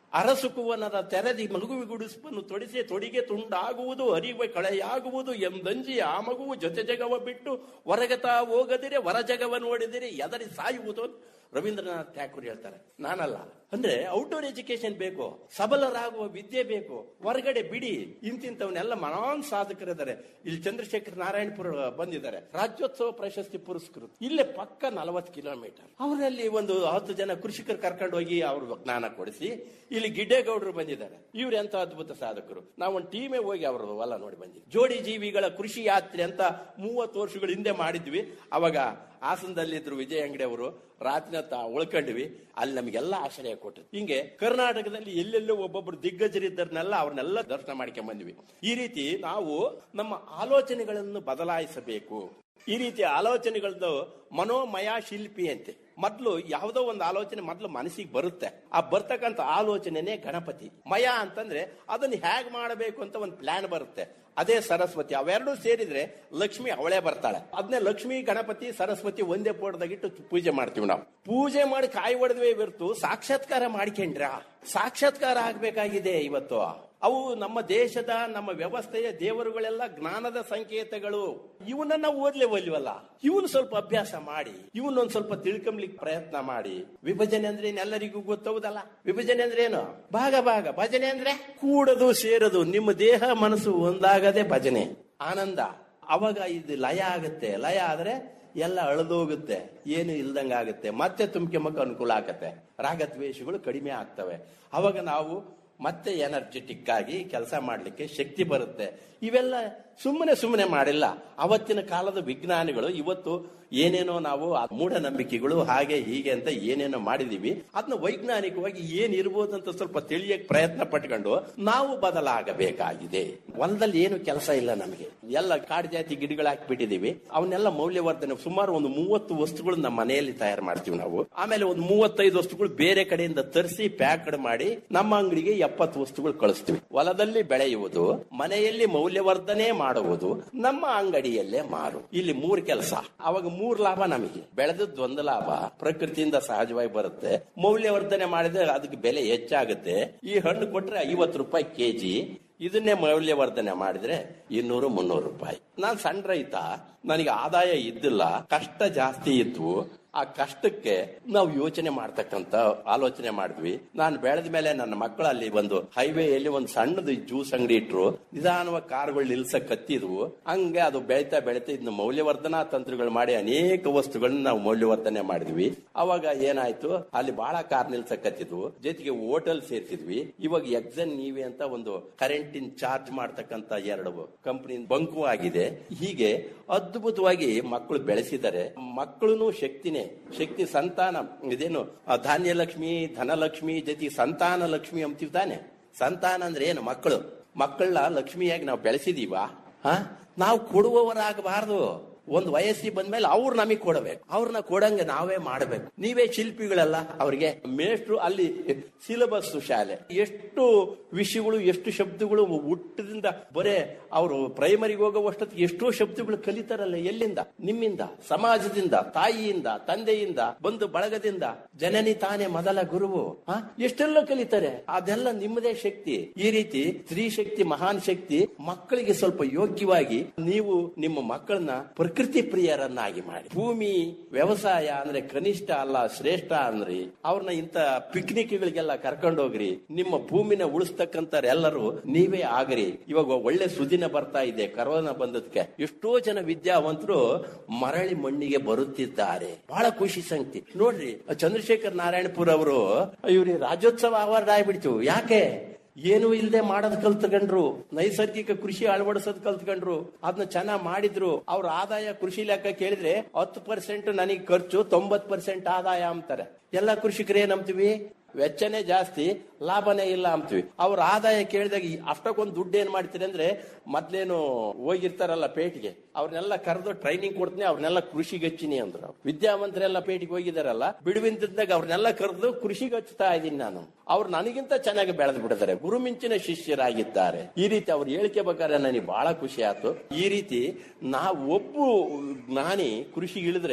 ಅರಸುಕುವನರ ತೆರದಿ ಮಗುವಿಗುಡಿಸ್ಪನ್ನು ತೊಡಿಸಿ ತೊಡಿಗೆ ತುಂಡಾಗುವುದು ಅರಿವೆ ಕಳೆಯಾಗುವುದು ಎಂದಂಜಿ ಆ ಮಗುವು ಜೊತೆ ಜಗವ ಬಿಟ್ಟು ಹೊರಗತಾ ಹೋಗದಿರೆ ಹೊರ ಜಗವ ನೋಡಿದಿರೆ ಎದರಿ ಸಾಯುವುದು ಅಂತ ರವೀಂದ್ರನಾಥ್ ಠಾಕೂರ್ ಹೇಳ್ತಾರೆ ನಾನಲ್ಲ ಅಂದ್ರೆ ಔಟ್ಡೋರ್ ಎಜುಕೇಶನ್ ಬೇಕು ಸಬಲರಾಗುವ ವಿದ್ಯೆ ಬೇಕು ಹೊರಗಡೆ ಬಿಡಿ ಇಂತಿಂತವನ್ನೆಲ್ಲ ಮಹಾನ್ ಸಾಧಕರಿದ್ದಾರೆ ಇಲ್ಲಿ ಚಂದ್ರಶೇಖರ್ ನಾರಾಯಣಪುರ ಬಂದಿದ್ದಾರೆ ರಾಜ್ಯೋತ್ಸವ ಪ್ರಶಸ್ತಿ ಪುರಸ್ಕೃತ ಇಲ್ಲೇ ಪಕ್ಕ ನಲವತ್ತು ಕಿಲೋಮೀಟರ್ ಅವರಲ್ಲಿ ಒಂದು ಹತ್ತು ಜನ ಕೃಷಿಕರು ಕರ್ಕೊಂಡು ಹೋಗಿ ಅವರು ಜ್ಞಾನ ಕೊಡಿಸಿ ಇಲ್ಲಿ ಗಿಡ್ಡೇಗೌಡರು ಬಂದಿದ್ದಾರೆ ಇವ್ರು ಎಂತ ಅದ್ಭುತ ಸಾಧಕರು ನಾವು ಒಂದು ಟೀಮೇ ಹೋಗಿ ಅವರು ಹೊಲ ನೋಡಿ ಬಂದಿದ್ವಿ ಜೋಡಿ ಜೀವಿಗಳ ಕೃಷಿ ಯಾತ್ರೆ ಅಂತ ಮೂವತ್ತು ವರ್ಷಗಳ ಹಿಂದೆ ಮಾಡಿದ್ವಿ ಅವಾಗ ಹಾಸನದಲ್ಲಿದ್ರು ವಿಜಯ ಅಂಗಡಿ ಅವರು ರಾತ್ರಿ ಹೊತ್ತ ಉಳ್ಕೊಂಡ್ವಿ ಅಲ್ಲಿ ನಮಗೆಲ್ಲ ಆಶ್ರಯ ಕೊಟ್ಟರು ಹಿಂಗೆ ಕರ್ನಾಟಕದಲ್ಲಿ ಎಲ್ಲೆಲ್ಲೋ ಒಬ್ಬೊಬ್ರು ದಿಗ್ಗಜರಿದ್ದರನ್ನೆಲ್ಲ ಅವ್ರನ್ನೆಲ್ಲ ದರ್ಶನ ಮಾಡ್ಕೊಂಡ್ ಬಂದ್ವಿ ಈ ರೀತಿ ನಾವು ನಮ್ಮ ಆಲೋಚನೆಗಳನ್ನು ಬದಲಾಯಿಸಬೇಕು ಈ ರೀತಿ ಆಲೋಚನೆಗಳದ್ದು ಮನೋಮಯ ಶಿಲ್ಪಿ ಅಂತೆ ಮೊದ್ಲು ಯಾವುದೋ ಒಂದು ಆಲೋಚನೆ ಮೊದ್ಲು ಮನಸ್ಸಿಗೆ ಬರುತ್ತೆ ಆ ಬರ್ತಕ್ಕಂಥ ಆಲೋಚನೆನೇ ಗಣಪತಿ ಮಯ ಅಂತಂದ್ರೆ ಅದನ್ನ ಹೇಗ್ ಮಾಡಬೇಕು ಅಂತ ಒಂದು ಪ್ಲಾನ್ ಬರುತ್ತೆ ಅದೇ ಸರಸ್ವತಿ ಅವೆರಡೂ ಸೇರಿದ್ರೆ ಲಕ್ಷ್ಮಿ ಅವಳೇ ಬರ್ತಾಳೆ ಅದನ್ನೇ ಲಕ್ಷ್ಮಿ ಗಣಪತಿ ಸರಸ್ವತಿ ಒಂದೇ ಪೋಟದಾಗಿಟ್ಟು ಪೂಜೆ ಮಾಡ್ತೀವಿ ನಾವು ಪೂಜೆ ಮಾಡಿ ಕಾಯಿ ಹೊಡೆದ್ವೇ ಹೊರ್ತು ಸಾಕ್ಷಾತ್ಕಾರ ಮಾಡ್ಕೊಂಡ್ರ ಸಾಕ್ಷಾತ್ಕಾರ ಆಗ್ಬೇಕಾಗಿದೆ ಇವತ್ತು ಅವು ನಮ್ಮ ದೇಶದ ನಮ್ಮ ವ್ಯವಸ್ಥೆಯ ದೇವರುಗಳೆಲ್ಲ ಜ್ಞಾನದ ಸಂಕೇತಗಳು ಇವನ್ನ ನಾವು ಓದ್ಲೇ ಒಲ್ವಲ್ಲ ಇವನು ಸ್ವಲ್ಪ ಅಭ್ಯಾಸ ಮಾಡಿ ಇವನ್ನೊಂದ್ ಸ್ವಲ್ಪ ತಿಳ್ಕೊಂಬ್ಲಿಕ್ಕೆ ಪ್ರಯತ್ನ ಮಾಡಿ ವಿಭಜನೆ ಅಂದ್ರೆ ಎಲ್ಲರಿಗೂ ಗೊತ್ತವುದಲ್ಲ ವಿಭಜನೆ ಅಂದ್ರೆ ಏನು ಭಾಗ ಭಾಗ ಭಜನೆ ಅಂದ್ರೆ ಕೂಡದು ಸೇರದು ನಿಮ್ಮ ದೇಹ ಮನಸ್ಸು ಒಂದಾಗದೆ ಭಜನೆ ಆನಂದ ಅವಾಗ ಇದು ಲಯ ಆಗುತ್ತೆ ಲಯ ಆದ್ರೆ ಎಲ್ಲ ಅಳದೋಗುತ್ತೆ ಏನು ಇಲ್ದಂಗ ಆಗುತ್ತೆ ಮತ್ತೆ ತುಂಬಿಕೆಮಕ್ಕೆ ಅನುಕೂಲ ಆಗತ್ತೆ ರಾಗದ್ವೇಷಗಳು ಕಡಿಮೆ ಆಗ್ತವೆ ಅವಾಗ ನಾವು ಮತ್ತೆ ಎನರ್ಜೆಟಿಕ್ ಆಗಿ ಕೆಲಸ ಮಾಡಲಿಕ್ಕೆ ಶಕ್ತಿ ಬರುತ್ತೆ ಇವೆಲ್ಲ ಸುಮ್ಮನೆ ಸುಮ್ಮನೆ ಮಾಡಿಲ್ಲ ಅವತ್ತಿನ ಕಾಲದ ವಿಜ್ಞಾನಿಗಳು ಇವತ್ತು ಏನೇನೋ ನಾವು ಆ ಮೂಢನಂಬಿಕೆಗಳು ಹಾಗೆ ಹೀಗೆ ಅಂತ ಏನೇನೋ ಮಾಡಿದೀವಿ ಅದನ್ನ ವೈಜ್ಞಾನಿಕವಾಗಿ ಏನಿರ್ಬೋದು ಅಂತ ಸ್ವಲ್ಪ ತಿಳಿಯಕ್ ಪ್ರಯತ್ನ ಪಟ್ಕೊಂಡು ನಾವು ಬದಲಾಗಬೇಕಾಗಿದೆ ಹೊಲದಲ್ಲಿ ಏನು ಕೆಲಸ ಇಲ್ಲ ನಮಗೆ ಎಲ್ಲ ಕಾಡು ಜಾತಿ ಗಿಡಗಳು ಹಾಕ್ಬಿಟ್ಟಿದೀವಿ ಅವನ್ನೆಲ್ಲ ಮೌಲ್ಯವರ್ಧನೆ ಸುಮಾರು ಒಂದು ಮೂವತ್ತು ವಸ್ತುಗಳು ನಮ್ಮ ಮನೆಯಲ್ಲಿ ತಯಾರು ಮಾಡ್ತೀವಿ ನಾವು ಆಮೇಲೆ ಒಂದು ಮೂವತ್ತೈದು ವಸ್ತುಗಳು ಬೇರೆ ಕಡೆಯಿಂದ ತರಿಸಿ ಪ್ಯಾಕ್ಡ್ ಮಾಡಿ ನಮ್ಮ ಅಂಗಡಿಗೆ ಎಪ್ಪತ್ತು ವಸ್ತುಗಳು ಕಳಿಸ್ತೀವಿ ಹೊಲದಲ್ಲಿ ಬೆಳೆಯುವುದು ಮನೆಯಲ್ಲಿ ಮೌಲ್ಯವರ್ಧನೆ ಮಾಡುವುದು ನಮ್ಮ ಅಂಗಡಿಯಲ್ಲೇ ಮಾರು ಇಲ್ಲಿ ಮೂರ್ ಕೆಲಸ ಅವಾಗ ಮೂರ್ ಲಾಭ ನಮಗೆ ಬೆಳೆದದ್ದು ಒಂದು ಲಾಭ ಪ್ರಕೃತಿಯಿಂದ ಸಹಜವಾಗಿ ಬರುತ್ತೆ ಮೌಲ್ಯವರ್ಧನೆ ಮಾಡಿದ್ರೆ ಅದಕ್ಕೆ ಬೆಲೆ ಹೆಚ್ಚಾಗುತ್ತೆ ಈ ಹಣ್ಣು ಕೊಟ್ರೆ ಐವತ್ತು ರೂಪಾಯಿ ಕೆಜಿ ಇದನ್ನೇ ಮೌಲ್ಯವರ್ಧನೆ ಮಾಡಿದ್ರೆ ಇನ್ನೂರು ಮುನ್ನೂರು ರೂಪಾಯಿ ನಾನ್ ಸಣ್ಣ ರೈತ ನನಗೆ ಆದಾಯ ಇದ್ದಿಲ್ಲ ಕಷ್ಟ ಜಾಸ್ತಿ ಇದ್ವು ಆ ಕಷ್ಟಕ್ಕೆ ನಾವು ಯೋಚನೆ ಮಾಡ್ತಕ್ಕಂತ ಆಲೋಚನೆ ಮಾಡಿದ್ವಿ ನಾನು ಬೆಳೆದ ಮೇಲೆ ನನ್ನ ಮಕ್ಕಳು ಅಲ್ಲಿ ಒಂದು ಹೈವೇಯಲ್ಲಿ ಒಂದು ಸಣ್ಣದು ಜ್ಯೂಸ್ ಅಂಗಡಿ ಇಟ್ರು ನಿಧಾನವಾಗಿ ಕಾರುಗಳು ನಿಲ್ಸಕ್ ಕತ್ತಿದ್ವು ಹಂಗೆ ಅದು ಬೆಳೀತಾ ಬೆಳೀತಾ ಇದನ್ನ ಮೌಲ್ಯವರ್ಧನಾ ತಂತ್ರಗಳು ಮಾಡಿ ಅನೇಕ ವಸ್ತುಗಳನ್ನ ನಾವು ಮೌಲ್ಯವರ್ಧನೆ ಮಾಡಿದ್ವಿ ಅವಾಗ ಏನಾಯ್ತು ಅಲ್ಲಿ ಬಹಳ ಕಾರ್ ನಿಲ್ಸಕ್ ಕತ್ತಿದ್ವು ಜೊತೆಗೆ ಹೋಟೆಲ್ ಸೇರ್ಸಿದ್ವಿ ಇವಾಗ ಎಕ್ಸನ್ ನೀವಿ ಅಂತ ಒಂದು ಕರೆಂಟಿನ್ ಚಾರ್ಜ್ ಮಾಡ್ತಕ್ಕಂತ ಎರಡು ಕಂಪನಿ ಬಂಕು ಆಗಿದೆ ಹೀಗೆ ಅದ್ಭುತವಾಗಿ ಮಕ್ಕಳು ಬೆಳೆಸಿದ್ದಾರೆ ಮಕ್ಕಳು ಶಕ್ತಿನೇ ಶಕ್ತಿ ಸಂತಾನ ಇದೇನು ಆ ಧಾನ್ಯ ಲಕ್ಷ್ಮಿ ಧನಲಕ್ಷ್ಮಿ ಜೊತೆ ಸಂತಾನ ಲಕ್ಷ್ಮಿ ಅಂತೀವಿ ತಾನೆ ಸಂತಾನ ಅಂದ್ರೆ ಏನು ಮಕ್ಕಳು ಮಕ್ಕಳನ್ನ ಲಕ್ಷ್ಮಿಯಾಗಿ ನಾವು ಬೆಳೆಸಿದೀವ ಹ ನಾವು ಕೊಡುವವರಾಗಬಾರದು ಒಂದು ವಯಸ್ಸಿಗೆ ಬಂದ್ಮೇಲೆ ಅವ್ರು ನಮಗೆ ಕೊಡಬೇಕು ಅವ್ರನ್ನ ಕೊಡಂಗೆ ನಾವೇ ಮಾಡಬೇಕು ನೀವೇ ಶಿಲ್ಪಿಗಳಲ್ಲ ಅವ್ರಿಗೆ ಮೇಷ್ಟ್ರು ಅಲ್ಲಿ ಸಿಲೆಬಸ್ ಶಾಲೆ ಎಷ್ಟು ವಿಷಯಗಳು ಎಷ್ಟು ಶಬ್ದಗಳು ಹುಟ್ಟದಿಂದ ಬರೇ ಅವರು ಪ್ರೈಮರಿಗೆ ಹೋಗುವಷ್ಟೊತ್ತಿಗೆ ಎಷ್ಟೋ ಶಬ್ದಗಳು ಕಲಿತಾರಲ್ಲ ಎಲ್ಲಿಂದ ನಿಮ್ಮಿಂದ ಸಮಾಜದಿಂದ ತಾಯಿಯಿಂದ ತಂದೆಯಿಂದ ಬಂಧು ಬಳಗದಿಂದ ಜನನಿ ತಾನೇ ಮೊದಲ ಗುರುವು ಹ? ಎಷ್ಟೆಲ್ಲ ಕಲಿತಾರೆ ಅದೆಲ್ಲ ನಿಮ್ಮದೇ ಶಕ್ತಿ ಈ ರೀತಿ ಸ್ತ್ರೀ ಶಕ್ತಿ ಮಹಾನ್ ಶಕ್ತಿ ಮಕ್ಕಳಿಗೆ ಸ್ವಲ್ಪ ಯೋಗ್ಯವಾಗಿ ನೀವು ನಿಮ್ಮ ಮಕ್ಕಳನ್ನ ಪ್ರಕೃತಿ ಪ್ರಿಯರನ್ನಾಗಿ ಮಾಡಿ ಭೂಮಿ ವ್ಯವಸಾಯ ಅಂದ್ರೆ ಕನಿಷ್ಠ ಅಲ್ಲ ಶ್ರೇಷ್ಠ ಅಂದ್ರಿ ಅವ್ರನ್ನ ಇಂತ ಪಿಕ್ನಿಕ್ಗಳಿಗೆಲ್ಲ ಕರ್ಕೊಂಡೋಗ್ರಿ ನಿಮ್ಮ ಭೂಮಿನ ಉಳಿಸ್ತಕ್ಕಂಥವ್ರೆಲ್ಲರೂ ನೀವೇ ಆಗ್ರಿ ಇವಾಗ ಒಳ್ಳೆ ಸುದಿನ ಬರ್ತಾ ಇದೆ ಕರೋನಾ ಬಂದದಕ್ಕೆ ಎಷ್ಟೋ ಜನ ವಿದ್ಯಾವಂತರು ಮರಳಿ ಮಣ್ಣಿಗೆ ಬರುತ್ತಿದ್ದಾರೆ ಬಹಳ ಖುಷಿ ಸಂಗತಿ ನೋಡ್ರಿ ಚಂದ್ರಶೇಖರ್ ನಾರಾಯಣಪುರ ಅವರು ಇವ್ರಿ ರಾಜ್ಯೋತ್ಸವ ಅವಾರ್ಡ್ ಆಗ್ಬಿಡ್ತು ಯಾಕೆ ಏನು ಇಲ್ಲದೆ ಮಾಡೋದ್ ಕಲ್ತ್ಕೊಂಡ್ರು ನೈಸರ್ಗಿಕ ಕೃಷಿ ಅಳವಡಿಸೋದ್ ಕಲ್ತ್ಕೊಂಡ್ರು ಅದನ್ನ ಚೆನ್ನಾಗ್ ಮಾಡಿದ್ರು ಅವ್ರ ಆದಾಯ ಕೃಷಿ ಲೆಕ್ಕ ಕೇಳಿದ್ರೆ ಹತ್ತು ಪರ್ಸೆಂಟ್ ನನಗೆ ಖರ್ಚು ತೊಂಬತ್ ಪರ್ಸೆಂಟ್ ಆದಾಯ ಅಂತಾರೆ ಎಲ್ಲ ಕೃಷಿಕರು ಏನಂತೀವಿ ವೆಚ್ಚನೇ ಜಾಸ್ತಿ ಲಾಭನೇ ಇಲ್ಲ ಅಂತೀವಿ ಅವ್ರ ಆದಾಯ ಕೇಳಿದಾಗ ಈ ಅಷ್ಟಕ್ಕೊಂದು ದುಡ್ಡು ಏನ್ ಮಾಡ್ತೀರಿ ಅಂದ್ರೆ ಮೊದ್ಲೇನು ಹೋಗಿರ್ತಾರಲ್ಲ ಪೇಟಿಗೆ ಅವ್ರನ್ನೆಲ್ಲ ಕರೆದು ಟ್ರೈನಿಂಗ್ ಕೊಡ್ತೀನಿ ಅವ್ರನ್ನೆಲ್ಲ ಕೃಷಿಗೆ ಹಚ್ಚಿನಿ ಅಂದ್ರು ಅವ್ರು. ವಿದ್ಯಾವಂತರೆಲ್ಲ ಪೇಟಿಗೆ ಹೋಗಿದಾರಲ್ಲ ಬಿಡುವಿಂದಾಗ ಅವ್ರನ್ನೆಲ್ಲ ಕರೆದು ಕೃಷಿಗೆ ಹಚ್ತಾ ಇದ್ದೀನಿ ನಾನು ಅವ್ರು ನನಗಿಂತ ಚೆನ್ನಾಗಿ ಬೆಳೆದು ಬಿಡ್ತಾರೆ ಗುರುಮಿಂಚಿನ ಶಿಷ್ಯರಾಗಿದ್ದಾರೆ ಈ ರೀತಿ ಅವ್ರು ಹೇಳಿಕೆ ಬೇಕಾದ್ರೆ ನನಗೆ ಬಹಳ ಖುಷಿ ಆಯ್ತು ಈ ರೀತಿ ನಾವು ಒಬ್ಬ ಜ್ಞಾನಿ ಕೃಷಿಗೆ ಇಳಿದ್ರೆ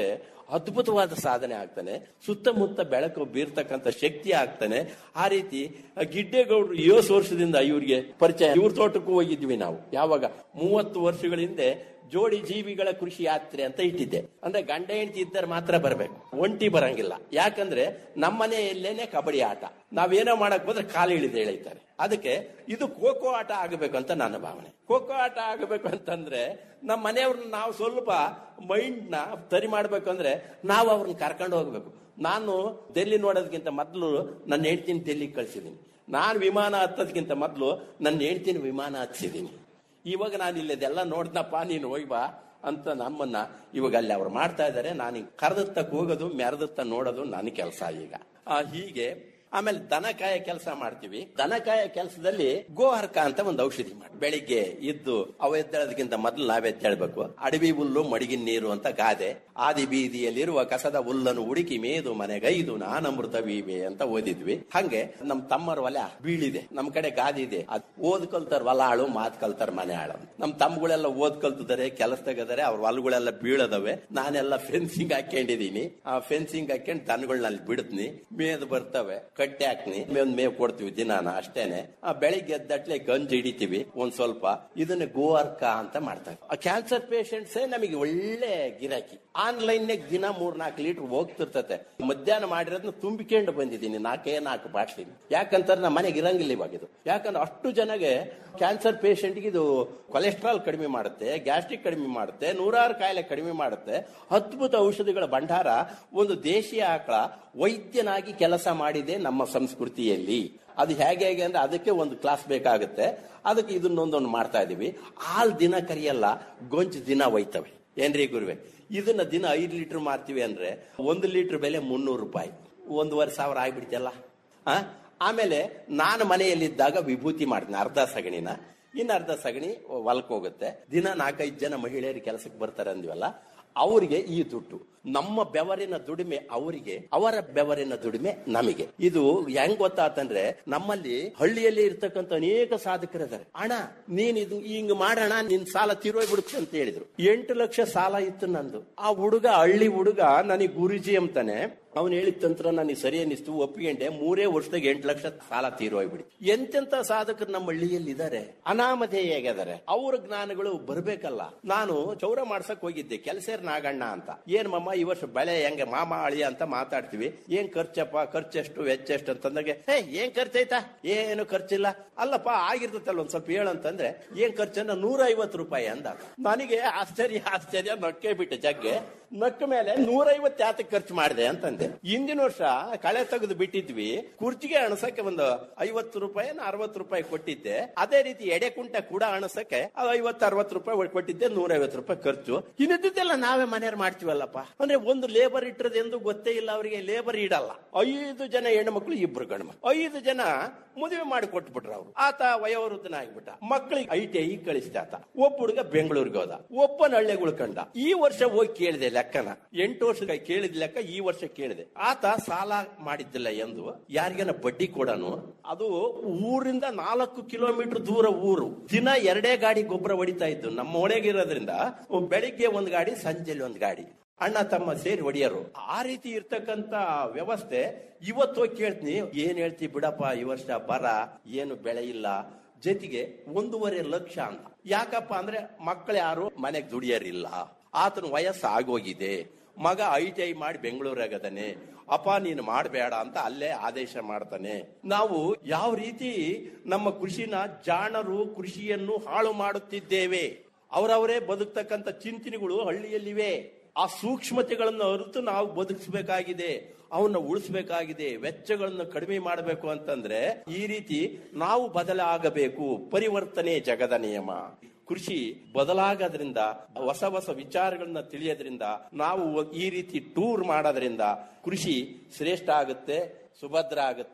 ಅದ್ಭುತವಾದ ಸಾಧನೆ ಆಗ್ತಾನೆ ಸುತ್ತಮುತ್ತ ಬೆಳಕು ಬೀರ್ತಕ್ಕಂಥ ಶಕ್ತಿ ಆಗ್ತಾನೆ ಆ ರೀತಿ ಆ ಗಿಡ್ಡೇಗೌಡರು ಏಳು ವರ್ಷದಿಂದ ಇವ್ರಿಗೆ ಪರಿಚಯ ಇವ್ರ ತೋಟಕ್ಕೂ ಹೋಗಿದ್ವಿ ನಾವು ಯಾವಾಗ ಮೂವತ್ತು ವರ್ಷಗಳ ಹಿಂದೆ ಜೋಡಿ ಜೀವಿಗಳ ಕೃಷಿ ಯಾತ್ರೆ ಅಂತ ಇಟ್ಟಿದ್ದೆ ಅಂದ್ರೆ ಗಂಡ ಹೆಂಡತಿ ಇದ್ದರೆ ಮಾತ್ರ ಬರ್ಬೇಕು ಒಂಟಿ ಬರಂಗಿಲ್ಲ ಯಾಕಂದ್ರೆ ನಮ್ಮನೆಯಲ್ಲೇನೆ ಕಬಡ್ಡಿ ಆಟ ನಾವೇನೋ ಮಾಡಕ್ ಹೋದ್ರೆ ಕಾಲು ಇಳಿದು ಎಳಿತಾರೆ ಅದಕ್ಕೆ ಇದು ಖೋಖೋ ಆಟ ಆಗಬೇಕು ಅಂತ ನನ್ನ ಭಾವನೆ ಖೋಖೋ ಆಟ ಆಗಬೇಕು ಅಂತಂದ್ರೆ ನಮ್ಮ ಮನೆಯವ್ರನ್ನ ನಾವು ಸ್ವಲ್ಪ ಮೈಂಡ್ ನ ಸರಿ ಮಾಡ್ಬೇಕು ಅಂದ್ರೆ ನಾವು ಅವ್ರನ್ನ ಕರ್ಕೊಂಡು ಹೋಗ್ಬೇಕು ನಾನು ಡೆಲ್ಲಿ ನೋಡೋದಕ್ಕಿಂತ ಮೊದಲು ನನ್ನ ಹೆಂಡ್ತಿನ ಡೆಲ್ಲಿಗೆ ಕಳ್ಸಿದ್ದೀನಿ ನಾನು ವಿಮಾನ ಹತ್ತೋದಕ್ಕಿಂತ ಮೊದಲು ನನ್ನ ಹೆಂಡ್ತಿನ ವಿಮಾನ ಹತ್ತಿಸಿದ್ದೀನಿ ಇವಾಗ ನಾನು ಇಲ್ಲದೆಲ್ಲ ನೋಡ್ದಪ್ಪ ನೀನು ಹೋಗಿ ಬಾ ಅಂತ ನಮ್ಮನ್ನ ಇವಾಗ ಅಲ್ಲಿ ಅವ್ರು ಮಾಡ್ತಾ ಇದ್ದಾರೆ ನಾನು ಕರೆದತ್ತಕ್ಕೆ ಹೋಗೋದು ಮೆರೆದತ್ತ ನೋಡೋದು ನನ್ನ ಕೆಲಸ ಈಗ ಆ, ಹೀಗೆ ಆಮೇಲೆ ದನಕಾಯ ಕೆಲಸ ಮಾಡ್ತೀವಿ ದನಕಾಯ ಕೆಲಸದಲ್ಲಿ ಗೋಹರ್ಕ ಅಂತ ಒಂದು ಔಷಧಿ ಮಾಡಿ ಬೆಳಿಗ್ಗೆ ಇದ್ದು ಅವ ಎದ್ದೇಳೋದಕ್ಕಿಂತ ಮೊದಲು ನಾವ್ ಎದ್ದೇಳ್ಬೇಕು ಅಡವಿ ಹುಲ್ಲು ಮಡಗಿನ ನೀರು ಅಂತ ಗಾದೆ ಆದಿ ಬೀದಿಯಲ್ಲಿರುವ ಕಸದ ಹುಲ್ಲನ್ನು ಹುಡುಕಿ ಮೇದು ಮನೆಗೈದು ನಾನಮೃತ ವೀವೆ ಅಂತ ಓದಿದ್ವಿ ಹಂಗೆ ನಮ್ ತಮ್ಮರ ಹೊಲ ಬೀಳಿದೆ ನಮ್ ಕಡೆ ಗಾದಿ ಇದೆ ಅದ್ ಓದ್ ಕಲ್ತಾರ ಹೊಲ ಆಳು ಮಾತ್ ಕಲ್ತಾರ ಮನೆ ಆಳು ನಮ್ ತಮ್ಮಗಳೆಲ್ಲ ಓದ್ ಕಲ್ತಿದ್ದಾರೆ ಕೆಲಸದಾಗದಾರೆ ಅವ್ರ ಹೊಲಗಳೆಲ್ಲ ಬೀಳದವೆ ನಾನೆಲ್ಲ ಫೆನ್ಸಿಂಗ್ ಹಾಕೊಂಡಿದೀನಿ ಆ ಫೆನ್ಸಿಂಗ್ ಹಾಕೊಂಡ್ ದನಗಳನ್ನ ಅಲ್ಲಿ ಬಿಡ್ತೀನಿ ಮೇದ್ ಬರ್ತವೆ ಕಟ್ಟಿ ಹಾಕ್ನಿ ಮೇವ್ ಮೇವ್ ಕೊಡ್ತೀವಿ ದಿನಾನ ಅಷ್ಟೇನೆ ಆ ಬೆಳಿಗ್ಗೆ ಎದ್ದಟ್ಲೆ ಗಂಜಿ ಹಿಡಿತೀವಿ ಒಂದ್ ಸ್ವಲ್ಪ ಇದನ್ನ ಗೋವರ್ಕ ಅಂತ ಮಾಡ್ತಾರೆ ಆ ಕ್ಯಾನ್ಸರ್ ಪೇಷಂಟ್ಸೇ ನಮಗೆ ಒಳ್ಳೆ ಗಿರಾಕಿ ಆನ್ಲೈನ್ ದಿನ ಮೂರ್ ನಾಲ್ಕು ಲೀಟರ್ ಹೋಗ್ತಿರ್ತತೆ ಮಧ್ಯಾಹ್ನ ಮಾಡಿರೋದನ್ನ ತುಂಬಿಕೊಂಡು ಬಂದಿದ್ದೀನಿ ನಾಲ್ಕೇ ನಾಲ್ಕು ಬಾಟ್ಲಿ ಯಾಕಂತಾರೆ ನಮ್ಮ ಮನೆಗೆ ಇರಂಗಿಲ್ಲ ಇವಾಗ ಇದು ಯಾಕಂದ್ರೆ ಅಷ್ಟು ಜನಗೆ ಕ್ಯಾನ್ಸರ್ ಪೇಷಂಟ್ಗೆ ಇದು ಕೊಲೆಸ್ಟ್ರಾಲ್ ಕಡಿಮೆ ಮಾಡುತ್ತೆ ಗ್ಯಾಸ್ಟ್ರಿಕ್ ಕಡಿಮೆ ಮಾಡುತ್ತೆ ನೂರಾರು ಕಾಯಿಲೆ ಕಡಿಮೆ ಮಾಡುತ್ತೆ ಅದ್ಭುತ ಔಷಧಿಗಳ ಭಂಡಾರ ಒಂದು ದೇಶೀಯ ಆಕಳ ವೈದ್ಯನಾಗಿ ಕೆಲಸ ಮಾಡಿದೆ ನಮ್ಮ ಸಂಸ್ಕೃತಿಯಲ್ಲಿ ಅದು ಹೇಗೆ ಹೇಗೆ ಅಂದ್ರೆ ಅದಕ್ಕೆ ಒಂದು ಕ್ಲಾಸ್ ಬೇಕಾಗುತ್ತೆ ಅದಕ್ಕೆ ಇದನ್ನೊಂದೊಂದು ಮಾಡ್ತಾ ಇದೀವಿ ಹಾಲ್ ದಿನ ಕರಿಯಲ್ಲ ಗೊಂಚ್ ದಿನ ಒಯ್ತವೆ ಏನ್ರಿ ಗುರುವೆ ಇದನ್ನ ದಿನ ಐದು ಲೀಟರ್ ಮಾರ್ತೀವಿ ಅಂದ್ರೆ ಒಂದು ಲೀಟರ್ ಬೆಲೆ ಮುನ್ನೂರು ರೂಪಾಯಿ ಒಂದೂವರೆ ಸಾವಿರ ಆಗ್ಬಿಡ್ತಲ್ಲ ಆ? ಆಮೇಲೆ ನಾನು ಮನೆಯಲ್ಲಿದ್ದಾಗ ವಿಭೂತಿ ಮಾಡ್ತೀನಿ ಅರ್ಧ ಸಗಣಿನ ಇನ್ನು ಅರ್ಧ ಸಗಣಿ ಹೊಲಕ್ಕೆ ಹೋಗುತ್ತೆ ದಿನ ನಾಲ್ಕೈದು ಜನ ಮಹಿಳೆಯರು ಕೆಲಸಕ್ಕೆ ಬರ್ತಾರೆ ಅಂದ್ವಲ್ಲ ಅವರಿಗೆ ಈ ದುಡ್ಡು ನಮ್ಮ ಬೆವರಿನ ದುಡಿಮೆ ಅವರಿಗೆ ಅವರ ಬೆವರಿನ ದುಡಿಮೆ ನಮಗೆ ಇದು ಹೆಂಗ್ ಗೊತ್ತಾತಂದ್ರೆ ನಮ್ಮಲ್ಲಿ ಹಳ್ಳಿಯಲ್ಲಿ ಇರ್ತಕ್ಕಂಥ ಅನೇಕ ಸಾಧಕರಿದ್ದಾರೆ ಅಣ್ಣ ನೀನ್ ಇದು ಹಿಂಗ್ ಮಾಡೋಣ ನಿನ್ ಸಾಲ ತೀರೋಗ್ಬಿಡುತ್ತೆ ಅಂತ ಹೇಳಿದ್ರು ಎಂಟು ಲಕ್ಷ ಸಾಲ ಇತ್ತು ನಂದು ಆ ಹುಡುಗ ಹಳ್ಳಿ ಹುಡುಗ ನನಗೆ ಗುರುಜಿ ಅಂತಾನೆ ಅವನು ಹೇಳಿದ ತಂತ್ರ ನನಗೆ ಸರಿ ಅನ್ನಿಸ್ತು ಒಪ್ಪಿಗೆಂಡೆ ಮೂರೇ ವರ್ಷದಾಗ ಎಂಟು ಲಕ್ಷ ಸಾಲ ತೀರೋಗ್ಬಿಡಿ ಎಂತೆಂತ ಸಾಧಕರು ನಮ್ಮ ಹಳ್ಳಿಯಲ್ಲಿ ಇದ್ದಾರೆ ಅನಾಮಧೇಯಾಗಿದ್ದಾರೆ ಅವ್ರ ಜ್ಞಾನಗಳು ಬರ್ಬೇಕಲ್ಲ ನಾನು ಚೌರ ಮಾಡ್ಸಕ್ ಹೋಗಿದ್ದೆ ಕೆಲಸೇರ್ ನಾಗಣ್ಣ ಅಂತ ಏನ್ ಮಮ್ಮ ಈ ವರ್ಷ ಬೆಳೆ ಹೆಂಗೆ ಮಾಮ ಅಳಿಯ ಅಂತ ಮಾತಾಡ್ತೀವಿ ಏನ್ ಖರ್ಚಪ್ಪ ಖರ್ಚೆಷ್ಟು ವೆಚ್ಚೆಷ್ಟು ಅಂತಂದಾಗ ಹೇ ಏನ್ ಖರ್ಚೈತಾ ಏನು ಖರ್ಚಿಲ್ಲ ಅಲ್ಲಪ್ಪ ಆಗಿರ್ತೈತಲ್ಲ ಒಂದ್ ಸ್ವಲ್ಪ ಹೇಳಂತಂದ್ರೆ ಏನ್ ಖರ್ಚನ್ನ ನೂರ ಐವತ್ತು ರೂಪಾಯಿ ಅಂದ ನನಗೆ ಆಶ್ಚರ್ಯ ಆಶ್ಚರ್ಯ ನೊಕ್ಕೆ ಬಿಟ್ಟೆ ಜಗ್ಗೆ ನಕ್ಕ ಮೇಲೆ ನೂರೈವತ್ತು ಯಾತಕ್ಕೆ ಖರ್ಚು ಮಾಡಿದೆ ಅಂತಂದೆ ಹಿಂದಿನ ವರ್ಷ ಕಳೆ ತೆಗೆದು ಬಿಟ್ಟಿದ್ವಿ ಕುರ್ಚಿಗೆ ಅಣಸಕ್ಕೆ ಒಂದು ಐವತ್ತು ರೂಪಾಯಿ ಅರವತ್ತು ರೂಪಾಯಿ ಕೊಟ್ಟಿದ್ದೆ ಅದೇ ರೀತಿ ಎಡೆ ಕುಂಟ ಕೂಡ ಅಣಸಕ್ಕೆ ಅದು ಐವತ್ತು ಅರವತ್ತು ರೂಪಾಯಿ ಕೊಟ್ಟಿದ್ದೆ ನೂರೈವತ್ತು ರೂಪಾಯಿ ಖರ್ಚು ಇನ್ನಿದ್ದೆಲ್ಲ ನಾವೇ ಮನೆಯವ್ರು ಮಾಡ್ತೀವಲ್ಲಪ್ಪ ಅಂದ್ರೆ ಒಂದು ಲೇಬರ್ ಇಟ್ಟರೆಂದು ಗೊತ್ತೇ ಇಲ್ಲ ಅವರಿಗೆ ಲೇಬರ್ ಇಡಲ್ಲ ಐದು ಜನ ಹೆಣ್ಮಕ್ಳು ಇಬ್ರು ಗಂಡು ಮಕ್ಳು. ಐದು ಜನ ಮದುವೆ ಮಾಡಿ ಕೊಟ್ಬಿಟ್ರು ಅವ್ರು ಆತ ವಯೋವೃದ್ಧನ ಆಗ್ಬಿಟ್ಟ ಮಕ್ಕಳಿಗೆ ಐ ಟಿ ಐ ಕಳಿಸಿದ ಆತ ಒಬ್ಬ ಹುಡುಗ ಬೆಂಗಳೂರಿಗೆ ಹೋದ ಒಬ್ಬನ ಹಳ್ಳಿಗೆ ಉಳ್ಕೊಂಡ ಈ ವರ್ಷ ಹೋಗಿ ಕೇಳಿದೆ ಲೆಕ್ಕನ ಎಂಟು ವರ್ಷ ಕೇಳಿದ ಲೆಕ್ಕ ಈ ವರ್ಷ ಕೇಳಿದೆ ಆತ ಸಾಲ ಮಾಡಿದ್ದಿಲ್ಲ ಎಂದು ಯಾರಿಗೇನ ಬಡ್ಡಿ ಕೊಡನು ಅದು ಊರಿಂದ ನಾಲ್ಕು ಕಿಲೋಮೀಟರ್ ದೂರ ಊರು ದಿನ ಎರಡೇ ಗಾಡಿ ಗೊಬ್ಬರ ಹೊಡಿತಾ ಇದ್ದು ನಮ್ಮ ಒಳಗಿರೋದ್ರಿಂದ ಬೆಳಿಗ್ಗೆ ಒಂದ್ ಗಾಡಿ ಸಂಜೆಲಿ ಒಂದ್ ಗಾಡಿ ಅಣ್ಣ ತಮ್ಮ ಸೇರಿ ಹೊಡಿಯರು ಆ ರೀತಿ ಇರ್ತಕ್ಕಂತ ವ್ಯವಸ್ಥೆ ಇವತ್ತು ಹೋಗಿ ಕೇಳ್ತೀನಿ ಏನ್ ಹೇಳ್ತಿ ಬಿಡಪ್ಪ ಈ ವರ್ಷ ಬರ ಏನು ಬೆಳೆ ಇಲ್ಲ ಜೊತೆಗೆ ಒಂದೂವರೆ ಲಕ್ಷ ಅಂತ ಯಾಕಪ್ಪ ಅಂದ್ರೆ ಮಕ್ಕಳು ಯಾರು ಮನೆಗೆ ದುಡಿಯರಿಲ್ಲ ಆತನ ವಯಸ್ಸು ಆಗೋಗಿದೆ ಮಗ ಐ ಟಿ ಐ ಮಾಡಿ ಬೆಂಗಳೂರಾಗದಾನೆ ಅಪ್ಪ ನೀನು ಮಾಡಬೇಡ ಅಂತ ಅಲ್ಲೇ ಆದೇಶ ಮಾಡ್ತಾನೆ ನಾವು ಯಾವ ರೀತಿ ನಮ್ಮ ಕೃಷಿನ ಜಾಣರು ಕೃಷಿಯನ್ನು ಹಾಳು ಮಾಡುತ್ತಿದ್ದೇವೆ ಅವರವರೇ ಬದುಕ್ತಕ್ಕಂಥ ಚಿಂತನೆಗಳು ಹಳ್ಳಿಯಲ್ಲಿವೆ ಆ ಸೂಕ್ಷ್ಮತೆಗಳನ್ನು ಅರಿತು ನಾವು ಬದುಕಿಸಬೇಕಾಗಿದೆ ಅವನ್ನ ಉಳಿಸಬೇಕಾಗಿದೆ ವೆಚ್ಚಗಳನ್ನು ಕಡಿಮೆ ಮಾಡಬೇಕು ಅಂತಂದ್ರೆ ಈ ರೀತಿ ನಾವು ಬದಲಾಗಬೇಕು ಪರಿವರ್ತನೆ ಜಗದ ನಿಯಮ ಕೃಷಿ ಬದಲಾಗೋದ್ರಿಂದ ಹೊಸ ಹೊಸ ವಿಚಾರಗಳನ್ನ ತಿಳಿಯೋದ್ರಿಂದ ನಾವು ಈ ರೀತಿ ಟೂರ್ ಮಾಡೋದ್ರಿಂದ ಕೃಷಿ ಶ್ರೇಷ್ಠ ಆಗುತ್ತೆ ಸುಭದ್ರ ಆಗುತ್ತೆ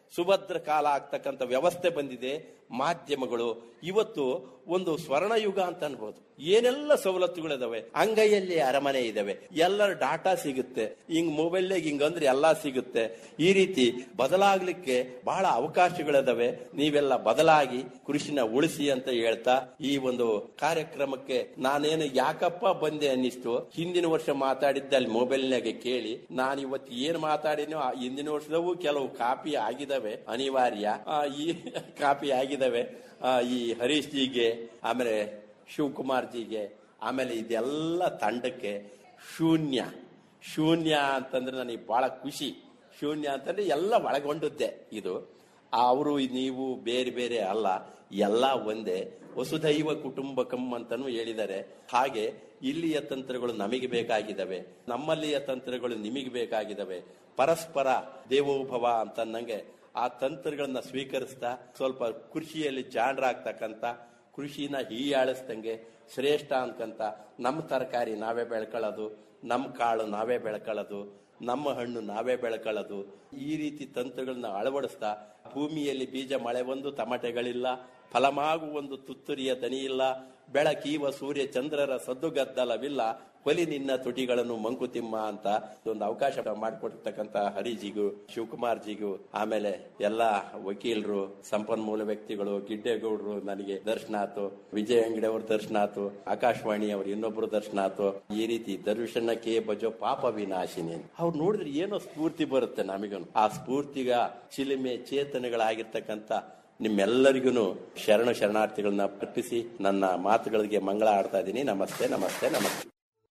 ಸುಭದ್ರ ಕಾಲ ಆಗ್ತಕ್ಕಂಥ ವ್ಯವಸ್ಥೆ ಬಂದಿದೆ ಮಾಧ್ಯಮಗಳು ಇವತ್ತು ಒಂದು ಸ್ವರ್ಣ ಯುಗ ಅಂತ ಅನ್ಬೋದು ಏನೆಲ್ಲ ಸವಲತ್ತುಗಳಿದಾವೆ ಅಂಗೈಯಲ್ಲಿ ಅರಮನೆ ಇದಾವೆ ಎಲ್ಲರ ಡಾಟಾ ಸಿಗುತ್ತೆ ಹಿಂಗ್ ಮೊಬೈಲ್ ಹಿಂಗಂದ್ರೆ ಎಲ್ಲಾ ಸಿಗುತ್ತೆ ಈ ರೀತಿ ಬದಲಾಗ್ಲಿಕ್ಕೆ ಬಹಳ ಅವಕಾಶಗಳಿದಾವೆ ನೀವೆಲ್ಲ ಬದಲಾಗಿ ಕೃಷಿನ ಉಳಿಸಿ ಅಂತ ಹೇಳ್ತಾ ಈ ಒಂದು ಕಾರ್ಯಕ್ರಮಕ್ಕೆ ನಾನೇನು ಯಾಕಪ್ಪ ಬಂದೆ ಅನ್ನಿಸ್ತು ಹಿಂದಿನ ವರ್ಷ ಮಾತಾಡಿದ್ದೆ ಅಲ್ಲಿ ಮೊಬೈಲ್ನಾಗೆ ಕೇಳಿ ನಾನು ಇವತ್ತು ಏನ್ ಮಾತಾಡಿನೋ ಆ ಹಿಂದಿನ ವರ್ಷದವು ಕೆಲವು ಕಾಪಿ ಆಗಿದಾವೆ ಅನಿವಾರ್ಯ ಆ, ಈ ಕಾಪಿ ಆಗಿದಾವೆ ಆ, ಈ ಹರೀಶ್ ಜಿಗೆ ಆಮೇಲೆ ಶಿವಕುಮಾರ್ ಜಿಗೆ ಆಮೇಲೆ ಇದೆಲ್ಲ ತಂಡಕ್ಕೆ ಶೂನ್ಯ ಶೂನ್ಯ ಅಂತಂದ್ರೆ ನನಗೆ ಬಹಳ ಖುಷಿ ಶೂನ್ಯ ಅಂತಂದ್ರೆ ಎಲ್ಲ ಒಳಗೊಂಡದ್ದೇ ಇದು ಅವರು ನೀವು ಬೇರೆ ಬೇರೆ ಅಲ್ಲ ಎಲ್ಲ ಒಂದೇ ವಸುದೈವ ಕುಟುಂಬಕಂ ಅಂತಾನು ಹೇಳಿದ್ದಾರೆ ಹಾಗೆ ಇಲ್ಲಿಯ ತಂತ್ರಗಳು ನಮಗೆ ಬೇಕಾಗಿದ್ದಾವೆ ನಮ್ಮಲ್ಲಿಯ ತಂತ್ರಗಳು ನಿಮಗೆ ಬೇಕಾಗಿದ್ದಾವೆ ಪರಸ್ಪರ ದೇವೋಭವ ಅಂತನ್ನಂಗೆ ಆ ತಂತ್ರಗಳನ್ನ ಸ್ವೀಕರಿಸ್ತಾ ಸ್ವಲ್ಪ ಕೃಷಿಯಲ್ಲಿ ಜಾಣರಾಗ್ತಕ್ಕಂಥ ಕೃಷಿನ ಹೀಯಾಳಿಸ್ದಂಗೆ ಶ್ರೇಷ್ಠ ಅನ್ಕಂತ ನಮ್ಮ ತರಕಾರಿ ನಾವೇ ಬೆಳ್ಕೊಳ್ಳೋದು ನಮ್ಮ ಕಾಳು ನಾವೇ ಬೆಳ್ಕೊಳ್ಳೋದು ನಮ್ಮ ಹಣ್ಣು ನಾವೇ ಬೆಳ್ಕೊಳ್ಳೋದು ಈ ರೀತಿ ತಂತ್ರಗಳನ್ನ ಅಳವಡಿಸ್ತಾ ಭೂಮಿಯಲ್ಲಿ ಬೀಜ ಮಳೆ ಒಂದು ತಮಟೆಗಳಿಲ್ಲ ಫಲಮಾಗು ಒಂದು ತುತ್ತುರಿಯ ದನಿ ಇಲ್ಲ ಬೆಳಕೀವ ಸೂರ್ಯ ಚಂದ್ರರ ಸದ್ದುಗದ್ದಲವಿಲ್ಲ ಕೊಲಿ ನಿನ್ನ ತುಟಿಗಳನ್ನು ಮಂಕುತಿಮ್ಮ ಅಂತ ಒಂದು ಅವಕಾಶ ಮಾಡಿಕೊಟ್ಟಿರ್ತಕ್ಕಂತ ಹರಿಜಿಗೂ ಶಿವಕುಮಾರ್ ಜಿಗೂ ಆಮೇಲೆ ಎಲ್ಲಾ ವಕೀಲರು ಸಂಪನ್ಮೂಲ ವ್ಯಕ್ತಿಗಳು ಗಿಡ್ಡೇಗೌಡರು ನನಗೆ ದರ್ಶನ ಆತು ವಿಜಯ ಅಂಗಡಿ ಅವ್ರ ದರ್ಶನ ಆತು ಆಕಾಶವಾಣಿ ಅವ್ರ ಇನ್ನೊಬ್ರು ದರ್ಶನ ಆತು ಈ ರೀತಿ ದರ್ಶನ ಕೆ ಬಜೋ ಪಾಪ ವಿನಾಶಿನಿ ಅವ್ರು ನೋಡಿದ್ರೆ ಏನೋ ಸ್ಫೂರ್ತಿ ಬರುತ್ತೆ ನಮಗೂ ಆ ಸ್ಫೂರ್ತಿಗ ಚಿಲಿಮೆ ಚೇತನಗಳಾಗಿರ್ತಕ್ಕಂಥ ನಿಮ್ಮೆಲ್ಲರಿಗೂ ಶರಣ ಶರಣಾರ್ಥಿಗಳನ್ನ ಅರ್ಪಿಸಿ ನನ್ನ ಮಾತುಗಳಿಗೆ ಮಂಗಳ ಆಡ್ತಾ ಇದ್ದೀನಿ ನಮಸ್ತೆ ನಮಸ್ತೆ ನಮಸ್ತೆ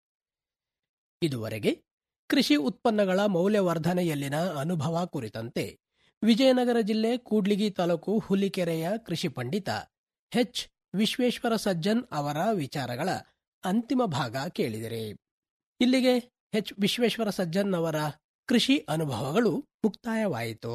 ಇದುವರೆಗೆ ಕೃಷಿ ಉತ್ಪನ್ನಗಳ ಮೌಲ್ಯವರ್ಧನೆಯಲ್ಲಿನ ಅನುಭವ ಕುರಿತಂತೆ ವಿಜಯನಗರ ಜಿಲ್ಲೆ ಕೂಡ್ಲಿಗಿ ತಾಲೂಕು ಹುಲಿಕೆರೆಯ ಕೃಷಿ ಪಂಡಿತ ಎಚ್ ವಿಶ್ವೇಶ್ವರ ಸಜ್ಜನ್ ಅವರ ವಿಚಾರಗಳ ಅಂತಿಮ ಭಾಗ ಕೇಳಿದಿರಿ ಇಲ್ಲಿಗೆ ಎಚ್ ವಿಶ್ವೇಶ್ವರ ಸಜ್ಜನ್ ಅವರ ಕೃಷಿ ಅನುಭವಗಳು ಮುಕ್ತಾಯವಾಯಿತು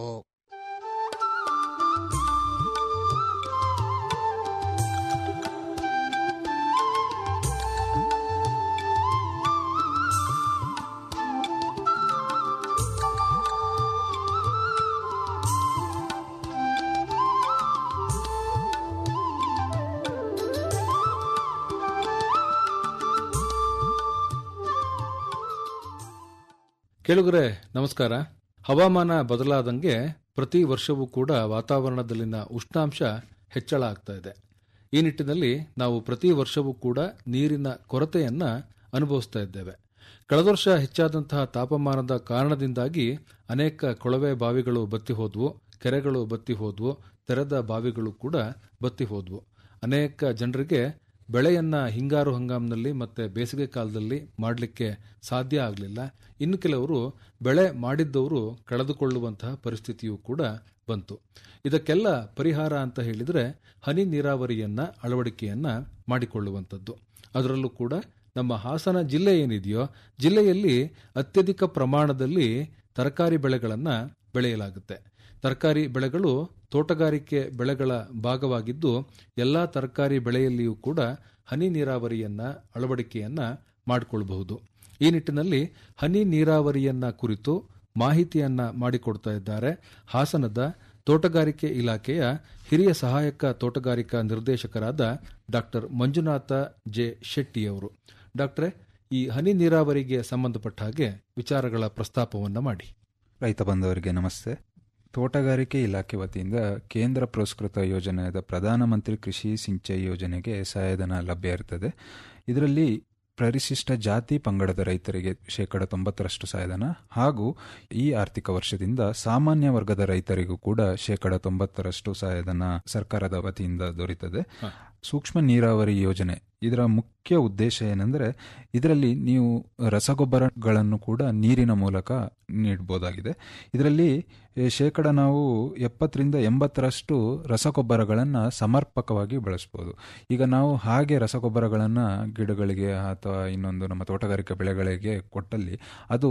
ಕೇಳುಗರೆ ನಮಸ್ಕಾರ ಹವಾಮಾನ ಬದಲಾದಂಗೆ ಪ್ರತಿ ವರ್ಷವೂ ಕೂಡ ವಾತಾವರಣದಲ್ಲಿನ ಉಷ್ಣಾಂಶ ಹೆಚ್ಚಳ ಆಗ್ತಾ ಇದೆ ಈ ನಿಟ್ಟಿನಲ್ಲಿ ನಾವು ಪ್ರತಿ ವರ್ಷವೂ ಕೂಡ ನೀರಿನ ಕೊರತೆಯನ್ನ ಅನುಭವಿಸ್ತಾ ಇದ್ದೇವೆ ಕಳೆದ ವರ್ಷ ಹೆಚ್ಚಾದಂತಹ ತಾಪಮಾನದ ಕಾರಣದಿಂದಾಗಿ ಅನೇಕ ಕೊಳವೆ ಬಾವಿಗಳು ಬತ್ತಿ ಹೋದ್ವು ಕೆರೆಗಳು ಬತ್ತಿ ಹೋದ್ವು ತೆರೆದ ಬಾವಿಗಳು ಕೂಡ ಬತ್ತಿ ಹೋದ್ವು ಅನೇಕ ಜನರಿಗೆ ಬೆಳೆಯನ್ನ ಹಿಂಗಾರು ಹಂಗಾಮಿನಲ್ಲಿ ಮತ್ತೆ ಬೇಸಿಗೆ ಕಾಲದಲ್ಲಿ ಮಾಡಲಿಕ್ಕೆ ಸಾಧ್ಯ ಆಗಲಿಲ್ಲ ಇನ್ನು ಕೆಲವರು ಬೆಳೆ ಮಾಡಿದ್ದವರು ಕಳೆದುಕೊಳ್ಳುವಂತಹ ಪರಿಸ್ಥಿತಿಯೂ ಕೂಡ ಬಂತು ಇದಕ್ಕೆಲ್ಲ ಪರಿಹಾರ ಅಂತ ಹೇಳಿದರೆ ಹನಿ ನೀರಾವರಿಯನ್ನ ಅಳವಡಿಕೆಯನ್ನ ಮಾಡಿಕೊಳ್ಳುವಂಥದ್ದು ಅದರಲ್ಲೂ ಕೂಡ ನಮ್ಮ ಹಾಸನ ಜಿಲ್ಲೆ ಏನಿದೆಯೋ ಜಿಲ್ಲೆಯಲ್ಲಿ ಅತ್ಯಧಿಕ ಪ್ರಮಾಣದಲ್ಲಿ ತರಕಾರಿ ಬೆಳೆಗಳನ್ನು ಬೆಳೆಯಲಾಗುತ್ತೆ ತರಕಾರಿ ಬೆಳೆಗಳು ತೋಟಗಾರಿಕೆ ಬೆಳೆಗಳ ಭಾಗವಾಗಿದ್ದು ಎಲ್ಲ ತರಕಾರಿ ಬೆಳೆಯಲ್ಲಿಯೂ ಕೂಡ ಹನಿ ನೀರಾವರಿಯನ್ನ ಅಳವಡಿಕೆಯನ್ನ ಮಾಡಿಕೊಳ್ಳಬಹುದು ಈ ನಿಟ್ಟಿನಲ್ಲಿ ಹನಿ ನೀರಾವರಿಯನ್ನ ಕುರಿತು ಮಾಹಿತಿಯನ್ನ ಮಾಡಿಕೊಡ್ತಾ ಇದ್ದಾರೆ ಹಾಸನದ ತೋಟಗಾರಿಕೆ ಇಲಾಖೆಯ ಹಿರಿಯ ಸಹಾಯಕ ತೋಟಗಾರಿಕಾ ನಿರ್ದೇಶಕರಾದ ಡಾಕ್ಟರ್ ಮಂಜುನಾಥ ಜೆ ಶೆಟ್ಟಿಯವರು ಡಾಕ್ಟ್ರೆ ಈ ಹನಿ ನೀರಾವರಿಗೆ ಸಂಬಂಧಪಟ್ಟ ಹಾಗೆ ವಿಚಾರಗಳ ಪ್ರಸ್ತಾಪವನ್ನ ಮಾಡಿ ರೈತ ಬಂಧುವರಿಗೆ ನಮಸ್ತೆ ತೋಟಗಾರಿಕೆ ಇಲಾಖೆ ವತಿಯಿಂದ ಕೇಂದ್ರ ಪುರಸ್ಕೃತ ಯೋಜನೆಯಾದ ಪ್ರಧಾನಮಂತ್ರಿ ಕೃಷಿ ಸಿಂಚಾಯಿ ಯೋಜನೆಗೆ ಸಹಾಯಧನ ಲಭ್ಯ ಇರ್ತದೆ ಇದರಲ್ಲಿ ಪರಿಶಿಷ್ಟ ಜಾತಿ ಪಂಗಡದ ರೈತರಿಗೆ ಶೇಕಡ ತೊಂಬತ್ತರಷ್ಟು ಸಹಾಯಧನ ಹಾಗೂ ಈ ಆರ್ಥಿಕ ವರ್ಷದಿಂದ ಸಾಮಾನ್ಯ ವರ್ಗದ ರೈತರಿಗೂ ಕೂಡ ಶೇಕಡ ತೊಂಬತ್ತರಷ್ಟು ಸಹಾಯಧನ ಸರ್ಕಾರದ ವತಿಯಿಂದ ದೊರೆಯುತ್ತದೆ ಸೂಕ್ಷ್ಮ ನೀರಾವರಿ ಯೋಜನೆ ಇದರ ಮುಖ್ಯ ಉದ್ದೇಶ ಏನಂದ್ರೆ ಇದರಲ್ಲಿ ನೀವು ರಸಗೊಬ್ಬರಗಳನ್ನು ಕೂಡ ನೀರಿನ ಮೂಲಕ ನೀಡಬಹುದಾಗಿದೆ ಇದರಲ್ಲಿ ಏ, ಶೇಕಡ ನಾವು ಎಪ್ಪತ್ತರಿಂದ ಎಂಬತ್ತರಷ್ಟು ರಸಗೊಬ್ಬರಗಳನ್ನು ಸಮರ್ಪಕವಾಗಿ ಬಳಸ್ಬೋದು ಈಗ ನಾವು ಹಾಗೆ ರಸಗೊಬ್ಬರಗಳನ್ನು ಗಿಡಗಳಿಗೆ ಅಥವಾ ಇನ್ನೊಂದು ನಮ್ಮ ತೋಟಗಾರಿಕಾ ಬೆಳೆಗಳಿಗೆ ಕೊಟ್ಟಲ್ಲಿ ಅದು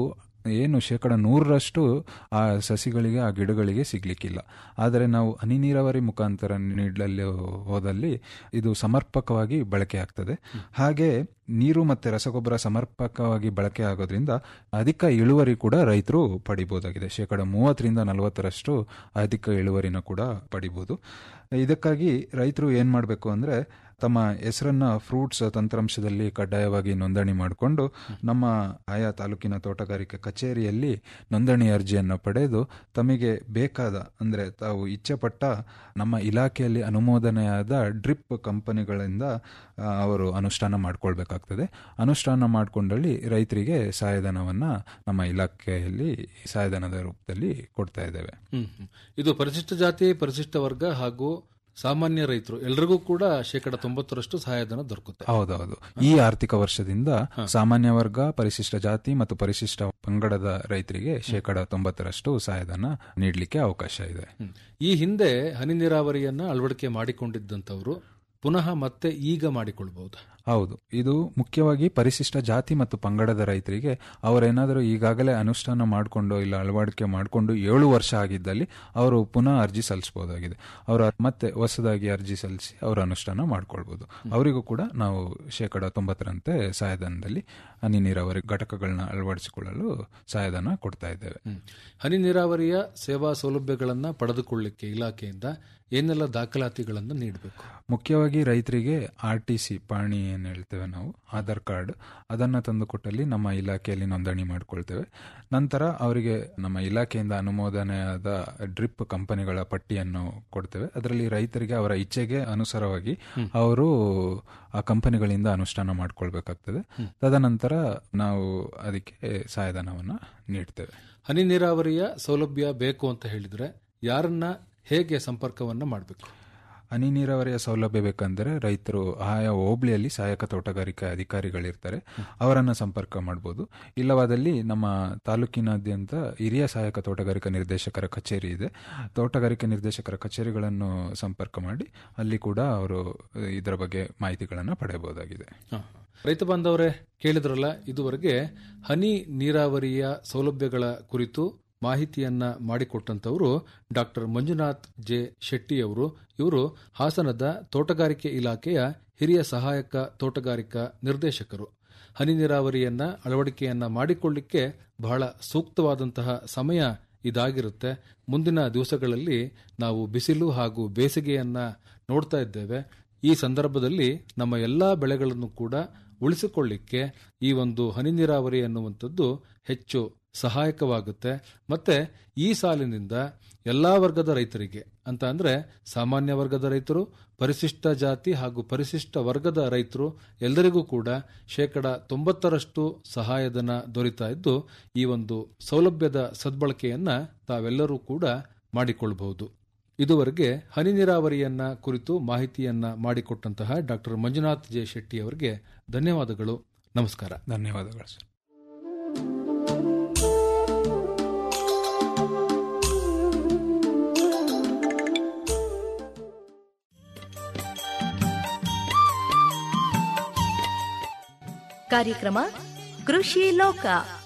ಏನು ಶೇಕಡ ನೂರರಷ್ಟು ಆ ಸಸಿಗಳಿಗೆ ಆ ಗಿಡಗಳಿಗೆ ಸಿಗ್ಲಿಕ್ಕಿಲ್ಲ ಆದರೆ ನಾವು ಹನಿ ನೀರಾವರಿ ಮುಖಾಂತರ ನೀಡಲು ಹೋದಲ್ಲಿ ಇದು ಸಮರ್ಪಕವಾಗಿ ಬಳಕೆ ಆಗ್ತದೆ ಹಾಗೆ ನೀರು ಮತ್ತೆ ರಸಗೊಬ್ಬರ ಸಮರ್ಪಕವಾಗಿ ಬಳಕೆ ಆಗೋದ್ರಿಂದ ಅಧಿಕ ಇಳುವರಿ ಕೂಡ ರೈತರು ಪಡಿಬಹುದಾಗಿದೆ ಶೇಕಡ ಮೂವತ್ತರಿಂದ ನಲವತ್ತರಷ್ಟು ಅಧಿಕ ಇಳುವರಿನ ಕೂಡ ಪಡಿಬಹುದು ಇದಕ್ಕಾಗಿ ರೈತರು ಏನ್ ಮಾಡಬೇಕು ಅಂದ್ರೆ ತಮ್ಮ ಹೆಸರನ್ನ ಫ್ರೂಟ್ಸ್ ತಂತ್ರಾಂಶದಲ್ಲಿ ಕಡ್ಡಾಯವಾಗಿ ನೋಂದಣಿ ಮಾಡಿಕೊಂಡು ನಮ್ಮ ಆಯಾ ತಾಲೂಕಿನ ತೋಟಗಾರಿಕೆ ಕಚೇರಿಯಲ್ಲಿ ನೋಂದಣಿ ಅರ್ಜಿಯನ್ನು ಪಡೆದು ತಮಗೆ ಬೇಕಾದ ಅಂದ್ರೆ ತಾವು ಇಚ್ಛೆಪಟ್ಟ ನಮ್ಮ ಇಲಾಖೆಯಲ್ಲಿ ಅನುಮೋದನೆಯಾದ ಡ್ರಿಪ್ ಕಂಪನಿಗಳಿಂದ ಆ, ಅವರು ಅನುಷ್ಠಾನ ಮಾಡ್ಕೊಳ್ಬೇಕಾಗ್ತದೆ ಅನುಷ್ಠಾನ ಮಾಡಿಕೊಂಡಲ್ಲಿ ರೈತರಿಗೆ ಸಹಾಯಧನವನ್ನ ನಮ್ಮ ಇಲಾಖೆಯಲ್ಲಿ ಸಹಾಯಧನದ ರೂಪದಲ್ಲಿ ಕೊಡ್ತಾ ಇದ್ದೇವೆ ಹ್ಮ್ ಹ್ಮ್. ಇದು ಪರಿಶಿಷ್ಟ ಜಾತಿ ಪರಿಶಿಷ್ಟ ವರ್ಗ ಹಾಗೂ ಸಾಮಾನ್ಯ ರೈತರು ಎಲ್ರಿಗೂ ಕೂಡ ಶೇಕಡ ತೊಂಬತ್ತರಷ್ಟು ಸಹಾಯಧನ ದೊರಕುತ್ತೆ ಹೌದೌದು ಈ ಆರ್ಥಿಕ ವರ್ಷದಿಂದ ಸಾಮಾನ್ಯ ವರ್ಗ ಪರಿಶಿಷ್ಟ ಜಾತಿ ಮತ್ತು ಪರಿಶಿಷ್ಟ ಪಂಗಡದ ರೈತರಿಗೆ ಶೇಕಡ ತೊಂಬತ್ತರಷ್ಟು ಸಹಾಯಧನ ನೀಡಲಿಕ್ಕೆ ಅವಕಾಶ ಇದೆ ಹ್ಮ್. ಈ ಹಿಂದೆ ಹನಿ ನೀರಾವರಿಯನ್ನ ಅಳವಡಿಕೆ ಮಾಡಿಕೊಂಡಿದ್ದಂಥವ್ರು ಪುನಃ ಮತ್ತೆ ಈಗ ಮಾಡಿಕೊಳ್ಬಹುದು ಹೌದು ಇದು ಮುಖ್ಯವಾಗಿ ಪರಿಶಿಷ್ಟ ಜಾತಿ ಮತ್ತು ಪಂಗಡದ ರೈತರಿಗೆ ಅವರೇನಾದರೂ ಈಗಾಗಲೇ ಅನುಷ್ಠಾನ ಮಾಡಿಕೊಂಡು ಇಲ್ಲ ಅಳವಡಿಕೆ ಮಾಡಿಕೊಂಡು ಏಳು ವರ್ಷ ಆಗಿದ್ದಲ್ಲಿ ಅವರು ಪುನಃ ಅರ್ಜಿ ಸಲ್ಲಿಸಬಹುದಾಗಿದೆ ಅವರು ಮತ್ತೆ ಹೊಸದಾಗಿ ಅರ್ಜಿ ಸಲ್ಲಿಸಿ ಅವರು ಅನುಷ್ಠಾನ ಮಾಡ್ಕೊಳ್ಬಹುದು ಅವರಿಗೂ ಕೂಡ ನಾವು ಶೇಕಡ ತೊಂಬತ್ತರಂತೆ ಸಹಾಯಧನದಲ್ಲಿ ಹನಿ ನೀರಾವರಿ ಘಟಕಗಳನ್ನ ಅಳವಡಿಸಿಕೊಳ್ಳಲು ಸಹಾಯಧನ ಕೊಡ್ತಾ ಇದ್ದೇವೆ ಹ್ಮ್. ಹನಿ ನೀರಾವರಿಯ ಸೇವಾ ಸೌಲಭ್ಯಗಳನ್ನ ಪಡೆದುಕೊಳ್ಳಿಕ್ಕೆ ಇಲಾಖೆಯಿಂದ ಏನೆಲ್ಲ ದಾಖಲಾತಿಗಳನ್ನು ನೀಡಬೇಕು ಮುಖ್ಯವಾಗಿ ರೈತರಿಗೆ ಆರ್ ಟಿ ಸಿ ಪಾಣಿ ಏನು ಹೇಳ್ತೇವೆ ನಾವು ಆಧಾರ್ ಕಾರ್ಡ್ ಅದನ್ನು ತಂದು ಕೊಟ್ಟಲ್ಲಿ ನಮ್ಮ ಇಲಾಖೆಯಲ್ಲಿ ನೋಂದಣಿ ಮಾಡ್ಕೊಳ್ತೇವೆ ನಂತರ ಅವರಿಗೆ ನಮ್ಮ ಇಲಾಖೆಯಿಂದ ಅನುಮೋದನೆಯಾದ ಡ್ರಿಪ್ ಕಂಪನಿಗಳ ಪಟ್ಟಿಯನ್ನು ಕೊಡ್ತೇವೆ ಅದರಲ್ಲಿ ರೈತರಿಗೆ ಅವರ ಇಚ್ಛೆಗೆ ಅನುಸಾರವಾಗಿ ಅವರು ಆ ಕಂಪನಿಗಳಿಂದ ಅನುಷ್ಠಾನ ಮಾಡ್ಕೊಳ್ಬೇಕಾಗ್ತದೆ ತದನಂತರ ನಾವು ಅದಕ್ಕೆ ಸಹಾಯಧನವನ್ನು ನೀಡ್ತೇವೆ ಹನಿ ನೀರಾವರಿಯ ಸೌಲಭ್ಯ ಬೇಕು ಅಂತ ಹೇಳಿದ್ರೆ ಯಾರನ್ನ ಹೇಗೆ ಸಂಪರ್ಕವನ್ನ ಮಾಡಬೇಕು ಹನಿ ನೀರಾವರಿಯ ಸೌಲಭ್ಯ ಬೇಕಂದ್ರೆ ರೈತರು ಆಯಾ ಹೋಬಳಿಯಲ್ಲಿ ಸಹಾಯಕ ತೋಟಗಾರಿಕಾ ಅಧಿಕಾರಿಗಳಿರ್ತಾರೆ ಅವರನ್ನ ಸಂಪರ್ಕ ಮಾಡಬಹುದು ಇಲ್ಲವಾದಲ್ಲಿ ನಮ್ಮ ತಾಲೂಕಿನಾದ್ಯಂತ ಹಿರಿಯ ಸಹಾಯಕ ತೋಟಗಾರಿಕಾ ನಿರ್ದೇಶಕರ ಕಚೇರಿ ಇದೆ ತೋಟಗಾರಿಕಾ ನಿರ್ದೇಶಕರ ಕಚೇರಿಗಳನ್ನು ಸಂಪರ್ಕ ಮಾಡಿ ಅಲ್ಲಿ ಕೂಡ ಅವರು ಇದರ ಬಗ್ಗೆ ಮಾಹಿತಿಗಳನ್ನು ಪಡೆಯಬಹುದಾಗಿದೆ ಹ. ರೈತ ಬಾಂಧವರೇ ಕೇಳಿದ್ರಲ್ಲ ಇದುವರೆಗೆ ಹನಿ ನೀರಾವರಿಯ ಸೌಲಭ್ಯಗಳ ಕುರಿತು ಮಾಹಿತಿಯನ್ನ ಮಾಡಿಕೊಟ್ಟಂತವರು ಡಾಕ್ಟರ್ ಮಂಜುನಾಥ್ ಜೆ ಶೆಟ್ಟಿ ಅವರು ಇವರು ಹಾಸನದ ತೋಟಗಾರಿಕೆ ಇಲಾಖೆಯ ಹಿರಿಯ ಸಹಾಯಕ ತೋಟಗಾರಿಕಾ ನಿರ್ದೇಶಕರು ಹನಿ ನೀರಾವರಿಯನ್ನ ಅಳವಡಿಕೆಯನ್ನ ಮಾಡಿಕೊಳ್ಳಿಕ್ಕೆ ಬಹಳ ಸೂಕ್ತವಾದಂತಹ ಸಮಯ ಇದಾಗಿರುತ್ತೆ ಮುಂದಿನ ದಿವಸಗಳಲ್ಲಿ ನಾವು ಬಿಸಿಲು ಹಾಗೂ ಬೇಸಿಗೆಯನ್ನ ನೋಡ್ತಾ ಇದ್ದೇವೆ ಈ ಸಂದರ್ಭದಲ್ಲಿ ನಮ್ಮ ಎಲ್ಲಾ ಬೆಳೆಗಳನ್ನು ಕೂಡ ಉಳಿಸಿಕೊಳ್ಳಿಕ್ಕೆ ಈ ಒಂದು ಹನಿ ನೀರಾವರಿ ಅನ್ನುವಂಥದ್ದು ಹೆಚ್ಚು ಸಹಾಯಕವಾಗುತ್ತೆ ಮತ್ತೆ ಈ ಸಾಲಿನಿಂದ ಎಲ್ಲಾ ವರ್ಗದ ರೈತರಿಗೆ ಅಂತ ಅಂದ್ರೆ ಸಾಮಾನ್ಯ ವರ್ಗದ ರೈತರು ಪರಿಶಿಷ್ಟ ಜಾತಿ ಹಾಗೂ ಪರಿಶಿಷ್ಟ ವರ್ಗದ ರೈತರು ಎಲ್ಲರಿಗೂ ಕೂಡ ಶೇಕಡ ತೊಂಬತ್ತರಷ್ಟು ಸಹಾಯಧನ ದೊರೀತಾ ಇದ್ದು ಈ ಒಂದು ಸೌಲಭ್ಯದ ಸದ್ಬಳಕೆಯನ್ನ ತಾವೆಲ್ಲರೂ ಕೂಡ ಮಾಡಿಕೊಳ್ಳಬಹುದು ಇದುವರೆಗೆ ಹನಿ ನೀರಾವರಿಯನ್ನ ಕುರಿತು ಮಾಹಿತಿಯನ್ನ ಮಾಡಿಕೊಟ್ಟಂತಹ ಡಾಕ್ಟರ್ ಮಂಜುನಾಥ್ ಜೆ ಶೆಟ್ಟಿ ಅವರಿಗೆ ಧನ್ಯವಾದಗಳು ನಮಸ್ಕಾರ ಧನ್ಯವಾದಗಳು ಸರ್ ಕಾರ್ಯಕ್ರಮ ಕೃಷಿ ಲೋಕ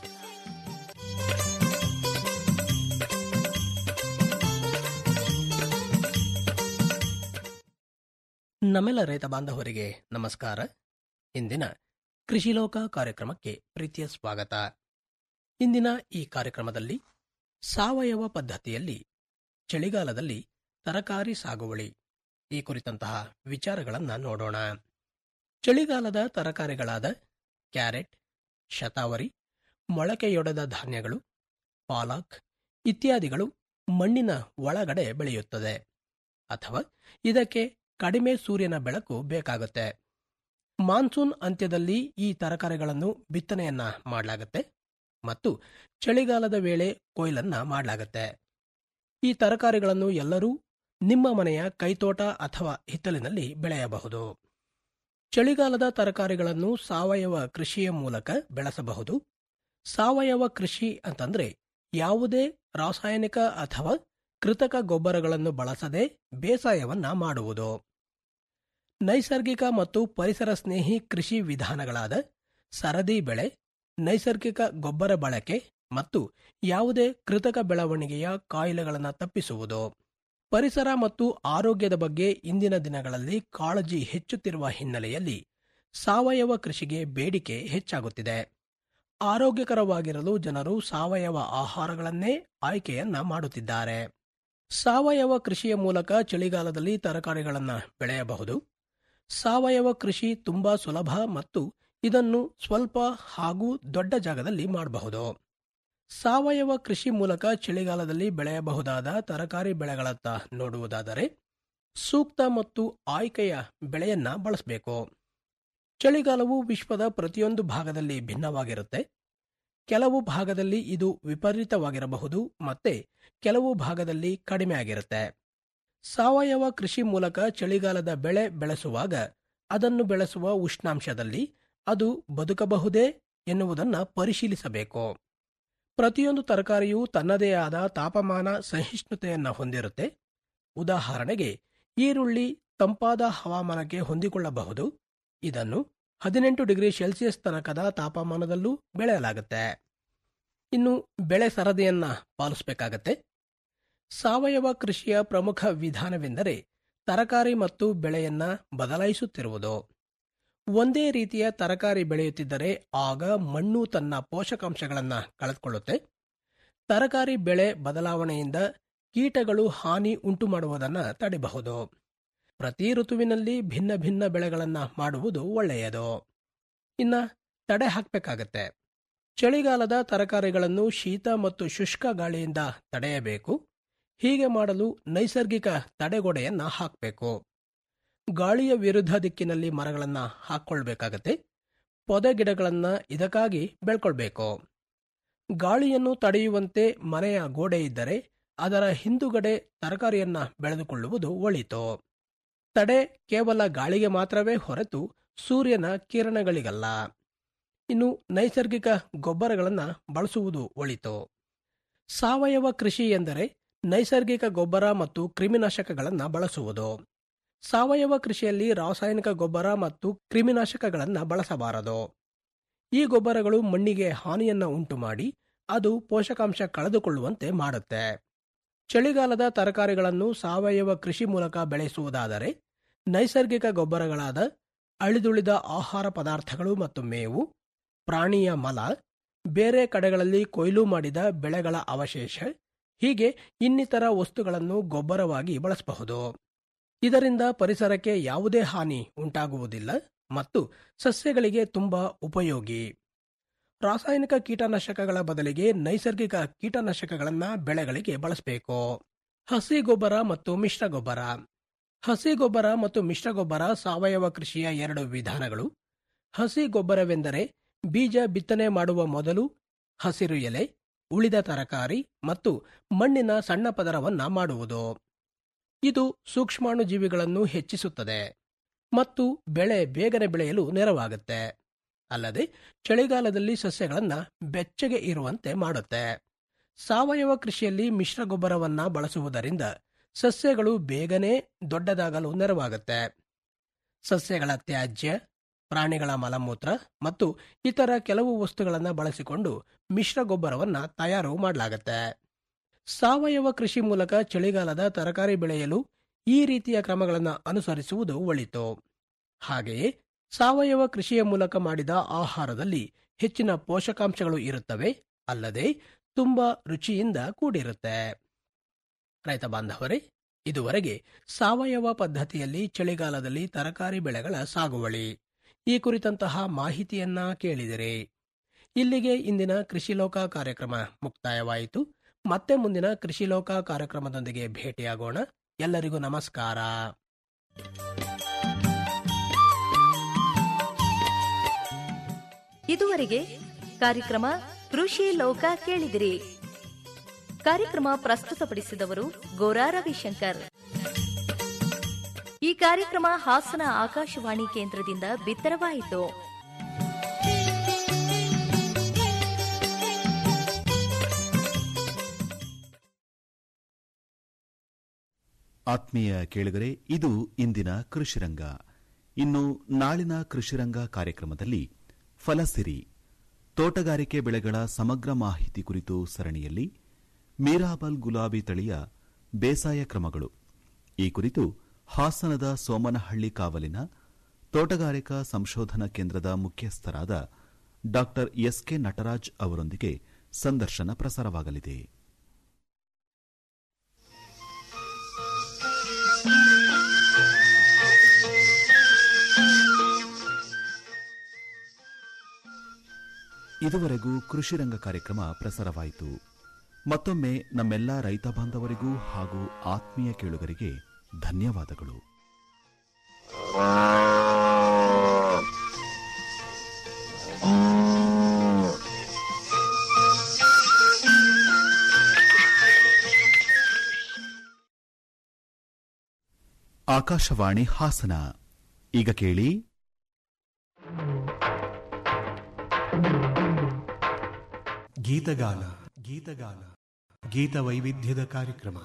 ನಮ್ಮೆಲ್ಲ ರೈತ ಬಾಂಧವರಿಗೆ ನಮಸ್ಕಾರ ಇಂದಿನ ಕೃಷಿ ಲೋಕ ಕಾರ್ಯಕ್ರಮಕ್ಕೆ ಪ್ರೀತಿಯ ಸ್ವಾಗತ ಇಂದಿನ ಈ ಕಾರ್ಯಕ್ರಮದಲ್ಲಿ ಸಾವಯವ ಪದ್ಧತಿಯಲ್ಲಿ ಚಳಿಗಾಲದಲ್ಲಿ ತರಕಾರಿ ಸಾಗುವಳಿ ಈ ಕುರಿತಂತಹ ವಿಚಾರಗಳನ್ನು ನೋಡೋಣ ಚಳಿಗಾಲದ ತರಕಾರಿಗಳಾದ ಕ್ಯಾರೆಟ್ ಶತಾವರಿ ಮೊಳಕೆಯೊಡೆದ ಧಾನ್ಯಗಳು ಪಾಲಕ್ ಇತ್ಯಾದಿಗಳು ಮಣ್ಣಿನ ಒಳಗಡೆ ಬೆಳೆಯುತ್ತದೆ ಅಥವಾ ಇದಕ್ಕೆ ಕಡಿಮೆ ಸೂರ್ಯನ ಬೆಳಕು ಬೇಕಾಗುತ್ತೆ ಮಾನ್ಸೂನ್ ಅಂತ್ಯದಲ್ಲಿ ಈ ತರಕಾರಿಗಳನ್ನು ಬಿತ್ತನೆಯನ್ನ ಮಾಡಲಾಗುತ್ತೆ ಮತ್ತು ಚಳಿಗಾಲದ ವೇಳೆ ಕೊಯ್ಲನ್ನ ಮಾಡಲಾಗುತ್ತೆ ಈ ತರಕಾರಿಗಳನ್ನು ಎಲ್ಲರೂ ನಿಮ್ಮ ಮನೆಯ ಕೈತೋಟ ಅಥವಾ ಹಿತ್ತಲಿನಲ್ಲಿ ಬೆಳೆಯಬಹುದು ಚಳಿಗಾಲದ ತರಕಾರಿಗಳನ್ನು ಸಾವಯವ ಕೃಷಿಯ ಮೂಲಕ ಬೆಳೆಸಬಹುದು ಸಾವಯವ ಕೃಷಿ ಅಂತಂದ್ರೆ ಯಾವುದೇ ರಾಸಾಯನಿಕ ಅಥವಾ ಕೃತಕ ಗೊಬ್ಬರಗಳನ್ನು ಬಳಸದೆ ಬೇಸಾಯವನ್ನ ಮಾಡುವುದು ನೈಸರ್ಗಿಕ ಮತ್ತು ಪರಿಸರ ಸ್ನೇಹಿ ಕೃಷಿ ವಿಧಾನಗಳಾದ ಸರದಿ ಬೆಳೆ ನೈಸರ್ಗಿಕ ಗೊಬ್ಬರ ಬಳಕೆ ಮತ್ತು ಯಾವುದೇ ಕೃತಕ ಬೆಳವಣಿಗೆಯ ಕಾಯಿಲೆಗಳನ್ನು ತಪ್ಪಿಸುವುದು ಪರಿಸರ ಮತ್ತು ಆರೋಗ್ಯದ ಬಗ್ಗೆ ಇಂದಿನ ದಿನಗಳಲ್ಲಿ ಕಾಳಜಿ ಹೆಚ್ಚುತ್ತಿರುವ ಹಿನ್ನೆಲೆಯಲ್ಲಿ ಸಾವಯವ ಕೃಷಿಗೆ ಬೇಡಿಕೆ ಹೆಚ್ಚಾಗುತ್ತಿದೆ ಆರೋಗ್ಯಕರವಾಗಿರಲು ಜನರು ಸಾವಯವ ಆಹಾರಗಳನ್ನೇ ಆಯ್ಕೆಯನ್ನ ಮಾಡುತ್ತಿದ್ದಾರೆ ಸಾವಯವ ಕೃಷಿಯ ಮೂಲಕ ಚಳಿಗಾಲದಲ್ಲಿ ತರಕಾರಿಗಳನ್ನು ಬೆಳೆಯಬಹುದು ಸಾವಯವ ಕೃಷಿ ತುಂಬಾ ಸುಲಭ ಮತ್ತು ಇದನ್ನು ಸ್ವಲ್ಪ ಹಾಗೂ ದೊಡ್ಡ ಜಾಗದಲ್ಲಿ ಮಾಡಬಹುದು ಸಾವಯವ ಕೃಷಿ ಮೂಲಕ ಚಳಿಗಾಲದಲ್ಲಿ ಬೆಳೆಯಬಹುದಾದ ತರಕಾರಿ ಬೆಳೆಗಳತ್ತ ನೋಡುವುದಾದರೆ ಸೂಕ್ತ ಮತ್ತು ಆಯ್ಕೆಯ ಬೆಳೆಯನ್ನ ಬಳಸಬೇಕು ಚಳಿಗಾಲವು ವಿಶ್ವದ ಪ್ರತಿಯೊಂದು ಭಾಗದಲ್ಲಿ ಭಿನ್ನವಾಗಿರುತ್ತೆ ಕೆಲವು ಭಾಗದಲ್ಲಿ ಇದು ವಿಪರೀತವಾಗಿರಬಹುದು ಮತ್ತೆ ಕೆಲವು ಭಾಗದಲ್ಲಿ ಕಡಿಮೆ ಆಗಿರುತ್ತೆ ಸಾವಯವ ಕೃಷಿ ಮೂಲಕ ಚಳಿಗಾಲದ ಬೆಳೆ ಬೆಳೆಸುವಾಗ ಅದನ್ನು ಬೆಳೆಸುವ ಉಷ್ಣಾಂಶದಲ್ಲಿ ಅದು ಬದುಕಬಹುದೇ ಎನ್ನುವುದನ್ನು ಪರಿಶೀಲಿಸಬೇಕು ಪ್ರತಿಯೊಂದು ತರಕಾರಿಯೂ ತನ್ನದೇ ಆದ ತಾಪಮಾನ ಸಹಿಷ್ಣುತೆಯನ್ನು ಹೊಂದಿರುತ್ತೆ ಉದಾಹರಣೆಗೆ ಈರುಳ್ಳಿ ತಂಪಾದ ಹವಾಮಾನಕ್ಕೆ ಹೊಂದಿಕೊಳ್ಳಬಹುದು ಇದನ್ನು ಹದಿನೆಂಟು ಡಿಗ್ರಿ ಸೆಲ್ಸಿಯಸ್ ತನಕದ ತಾಪಮಾನದಲ್ಲೂ ಬೆಳೆಯಲಾಗುತ್ತೆ ಇನ್ನು ಬೆಳೆ ಸರದಿಯನ್ನ ಪಾಲಿಸಬೇಕಾಗತ್ತೆ ಸಾವಯವ ಕೃಷಿಯ ಪ್ರಮುಖ ವಿಧಾನವೆಂದರೆ ತರಕಾರಿ ಮತ್ತು ಬೆಳೆಯನ್ನ ಬದಲಾಯಿಸುತ್ತಿರುವುದು ಒಂದೇ ರೀತಿಯ ತರಕಾರಿ ಬೆಳೆಯುತ್ತಿದ್ದರೆ ಆಗ ಮಣ್ಣು ತನ್ನ ಪೋಷಕಾಂಶಗಳನ್ನು ಕಳೆದುಕೊಳ್ಳುತ್ತೆ ತರಕಾರಿ ಬೆಳೆ ಬದಲಾವಣೆಯಿಂದ ಕೀಟಗಳು ಹಾನಿ ಉಂಟು ಮಾಡುವುದನ್ನು ತಡೆಯಬಹುದು ಪ್ರತಿ ಋತುವಿನಲ್ಲಿ ಭಿನ್ನ ಭಿನ್ನ ಬೆಳೆಗಳನ್ನು ಮಾಡುವುದು ಒಳ್ಳೆಯದು ಇನ್ನ ತಡೆ ಹಾಕಬೇಕಾಗತ್ತೆ ಚಳಿಗಾಲದ ತರಕಾರಿಗಳನ್ನು ಶೀತ ಮತ್ತು ಶುಷ್ಕ ಗಾಳಿಯಿಂದ ತಡೆಯಬೇಕು ಹೀಗೆ ಮಾಡಲು ನೈಸರ್ಗಿಕ ತಡೆಗೋಡೆಯನ್ನ ಹಾಕಬೇಕು ಗಾಳಿಯ ವಿರುದ್ಧ ದಿಕ್ಕಿನಲ್ಲಿ ಮರಗಳನ್ನ ಹಾಕೊಳ್ಬೇಕಾಗತ್ತೆ ಪೊದೆ ಗಿಡಗಳನ್ನ ಇದಕ್ಕಾಗಿ ಬೆಳ್ಕೊಳ್ಬೇಕು ಗಾಳಿಯನ್ನು ತಡೆಯುವಂತೆ ಮನೆಯ ಗೋಡೆ ಇದ್ದರೆ ಅದರ ಹಿಂದುಗಡೆ ತರಕಾರಿಯನ್ನ ಬೆಳೆದುಕೊಳ್ಳುವುದು ಒಳಿತು ತಡೆ ಕೇವಲ ಗಾಳಿಗೆ ಮಾತ್ರವೇ ಹೊರತು ಸೂರ್ಯನ ಕಿರಣಗಳಿಗಲ್ಲ ಇನ್ನು ನೈಸರ್ಗಿಕ ಗೊಬ್ಬರಗಳನ್ನ ಬಳಸುವುದು ಒಳಿತು ಸಾವಯವ ಕೃಷಿ ಎಂದರೆ ನೈಸರ್ಗಿಕ ಗೊಬ್ಬರ ಮತ್ತು ಕ್ರಿಮಿನಾಶಕಗಳನ್ನ ಬಳಸುವುದು ಸಾವಯವ ಕೃಷಿಯಲ್ಲಿ ರಾಸಾಯನಿಕ ಗೊಬ್ಬರ ಮತ್ತು ಕ್ರಿಮಿನಾಶಕಗಳನ್ನ ಬಳಸಬಾರದು ಈ ಗೊಬ್ಬರಗಳು ಮಣ್ಣಿಗೆ ಹಾನಿಯನ್ನ ಉಂಟು ಮಾಡಿ ಅದು ಪೋಷಕಾಂಶ ಕಳೆದುಕೊಳ್ಳುವಂತೆ ಮಾಡುತ್ತೆ ಚಳಿಗಾಲದ ತರಕಾರಿಗಳನ್ನು ಸಾವಯವ ಕೃಷಿ ಮೂಲಕ ಬೆಳೆಸುವುದಾದರೆ ನೈಸರ್ಗಿಕ ಗೊಬ್ಬರಗಳಾದ ಅಳಿದುಳಿದ ಆಹಾರ ಪದಾರ್ಥಗಳು ಮತ್ತು ಮೇವು ಪ್ರಾಣಿಯ ಮಲ ಬೇರೆ ಕಡೆಗಳಲ್ಲಿ ಕೊಯ್ಲು ಮಾಡಿದ ಬೆಳೆಗಳ ಅವಶೇಷ ಹೀಗೆ ಇನ್ನಿತರ ವಸ್ತುಗಳನ್ನು ಗೊಬ್ಬರವಾಗಿ ಬಳಸಬಹುದು ಇದರಿಂದ ಪರಿಸರಕ್ಕೆ ಯಾವುದೇ ಹಾನಿ ಉಂಟಾಗುವುದಿಲ್ಲ ಮತ್ತು ಸಸ್ಯಗಳಿಗೆ ತುಂಬಾ ಉಪಯೋಗಿ ರಾಸಾಯನಿಕ ಕೀಟನಾಶಕಗಳ ಬದಲಿಗೆ ನೈಸರ್ಗಿಕ ಕೀಟನಾಶಕಗಳನ್ನ ಬೆಳೆಗಳಿಗೆ ಬಳಸಬೇಕು ಹಸಿ ಗೊಬ್ಬರ ಮತ್ತು ಮಿಶ್ರ ಗೊಬ್ಬರ ಹಸಿ ಗೊಬ್ಬರ ಮತ್ತು ಮಿಶ್ರ ಗೊಬ್ಬರ ಸಾವಯವ ಕೃಷಿಯ ಎರಡು ವಿಧಾನಗಳು ಹಸಿ ಗೊಬ್ಬರವೆಂದರೆ ಬೀಜ ಬಿತ್ತನೆ ಮಾಡುವ ಮೊದಲು ಹಸಿರು ಎಲೆ ಉಳಿದ ತರಕಾರಿ ಮತ್ತು ಮಣ್ಣಿನ ಸಣ್ಣ ಪದರವನ್ನ ಮಾಡುವುದು ಇದು ಸೂಕ್ಷ್ಮಾಣುಜೀವಿಗಳನ್ನು ಹೆಚ್ಚಿಸುತ್ತದೆ ಮತ್ತು ಬೆಳೆ ಬೇಗನೆ ಬೆಳೆಯಲು ನೆರವಾಗುತ್ತೆ ಅಲ್ಲದೆ ಚಳಿಗಾಲದಲ್ಲಿ ಸಸ್ಯಗಳನ್ನ ಬೆಚ್ಚಗೆ ಇರುವಂತೆ ಮಾಡುತ್ತೆ ಸಾವಯವ ಕೃಷಿಯಲ್ಲಿ ಮಿಶ್ರ ಗೊಬ್ಬರವನ್ನ ಬಳಸುವುದರಿಂದ ಸಸ್ಯಗಳು ಬೇಗನೆ ದೊಡ್ಡದಾಗಲು ನೆರವಾಗುತ್ತೆ ಸಸ್ಯಗಳ ತ್ಯಾಜ್ಯ ಪ್ರಾಣಿಗಳ ಮಲಮೂತ್ರ ಮತ್ತು ಇತರ ಕೆಲವು ವಸ್ತುಗಳನ್ನು ಬಳಸಿಕೊಂಡು ಮಿಶ್ರ ಗೊಬ್ಬರವನ್ನ ತಯಾರು ಮಾಡಲಾಗುತ್ತೆ ಸಾವಯವ ಕೃಷಿ ಮೂಲಕ ಚಳಿಗಾಲದ ತರಕಾರಿ ಬೆಳೆಯಲು ಈ ರೀತಿಯ ಕ್ರಮಗಳನ್ನು ಅನುಸರಿಸುವುದು ಒಳಿತು ಹಾಗೆಯೇ ಸಾವಯವ ಕೃಷಿಯ ಮೂಲಕ ಮಾಡಿದ ಆಹಾರದಲ್ಲಿ ಹೆಚ್ಚಿನ ಪೋಷಕಾಂಶಗಳು ಇರುತ್ತವೆ ಅಲ್ಲದೆ ತುಂಬಾ ರುಚಿಯಿಂದ ಕೂಡಿರುತ್ತೆ ರೈತ ಬಾಂಧವರೇ ಇದುವರೆಗೆ ಸಾವಯವ ಪದ್ಧತಿಯಲ್ಲಿ ಚಳಿಗಾಲದಲ್ಲಿ ತರಕಾರಿ ಬೆಳೆಗಳ ಸಾಗುವಳಿ ಈ ಕುರಿತಂತಹ ಮಾಹಿತಿಯನ್ನ ಕೇಳಿದಿರಿ ಇಲ್ಲಿಗೆ ಇಂದಿನ ಕೃಷಿ ಲೋಕ ಕಾರ್ಯಕ್ರಮ ಮುಕ್ತಾಯವಾಯಿತು ಮತ್ತೆ ಮುಂದಿನ ಕೃಷಿ ಲೋಕ ಕಾರ್ಯಕ್ರಮದೊಂದಿಗೆ ಭೇಟಿಯಾಗೋಣ ಎಲ್ಲರಿಗೂ ನಮಸ್ಕಾರ ಇದುವರೆಗೆ ಕಾರ್ಯಕ್ರಮ ಕೃಷಿ ಲೋಕ ಕೇಳಿದಿರಿ ಕಾರ್ಯಕ್ರಮ ಪ್ರಸ್ತುತಪಡಿಸಿದವರು ಗೋರಾ ರವಿಶಂಕರ್ ಈ ಕಾರ್ಯಕ್ರಮ ಹಾಸನ ಆಕಾಶವಾಣಿ ಕೇಂದ್ರದಿಂದ ಬಿತ್ತರವಾಯಿತು ಆತ್ಮೀಯ ಕೇಳಿದರೆ ಇದು ಇಂದಿನ ಕೃಷಿರಂಗ ಇನ್ನು ನಾಳಿನ ಕೃಷಿರಂಗ ಕಾರ್ಯಕ್ರಮದಲ್ಲಿ ಫಲಸಿರಿ ತೋಟಗಾರಿಕೆ ಬೆಳೆಗಳ ಸಮಗ್ರ ಮಾಹಿತಿ ಕುರಿತು ಸರಣಿಯಲ್ಲಿ ಮೀರಾಬಲ್ ಗುಲಾಬಿ ತಳಿಯ ಬೇಸಾಯ ಕ್ರಮಗಳು ಈ ಕುರಿತು ಹಾಸನದ ಸೋಮನಹಳ್ಳಿ ಕಾವಲಿನ ತೋಟಗಾರಿಕಾ ಸಂಶೋಧನಾ ಕೇಂದ್ರದ ಮುಖ್ಯಸ್ಥರಾದ ಡಾ ಎಸ್ಕೆ ನಟರಾಜ್ ಅವರೊಂದಿಗೆ ಸಂದರ್ಶನ ಪ್ರಸಾರವಾಗಲಿದೆ ಇದುವರೆಗೂ ಕೃಷಿ ರಂಗ ಕಾರ್ಯಕ್ರಮ ಪ್ರಸಾರವಾಯಿತು ಮತ್ತೊಮ್ಮೆ ನಮ್ಮೆಲ್ಲ ರೈತ ಬಾಂಧವರಿಗೂ ಹಾಗೂ ಆತ್ಮೀಯ ಕೇಳುಗರಿಗೆ ಧನ್ಯವಾದಗಳು ಆಕಾಶವಾಣಿ ಹಾಸನ ಈಗ ಕೇಳಿ ಗೀತಗಾನ ಗೀತಗಾನ ಗೀತ ವೈವಿಧ್ಯದ ಕಾರ್ಯಕ್ರಮ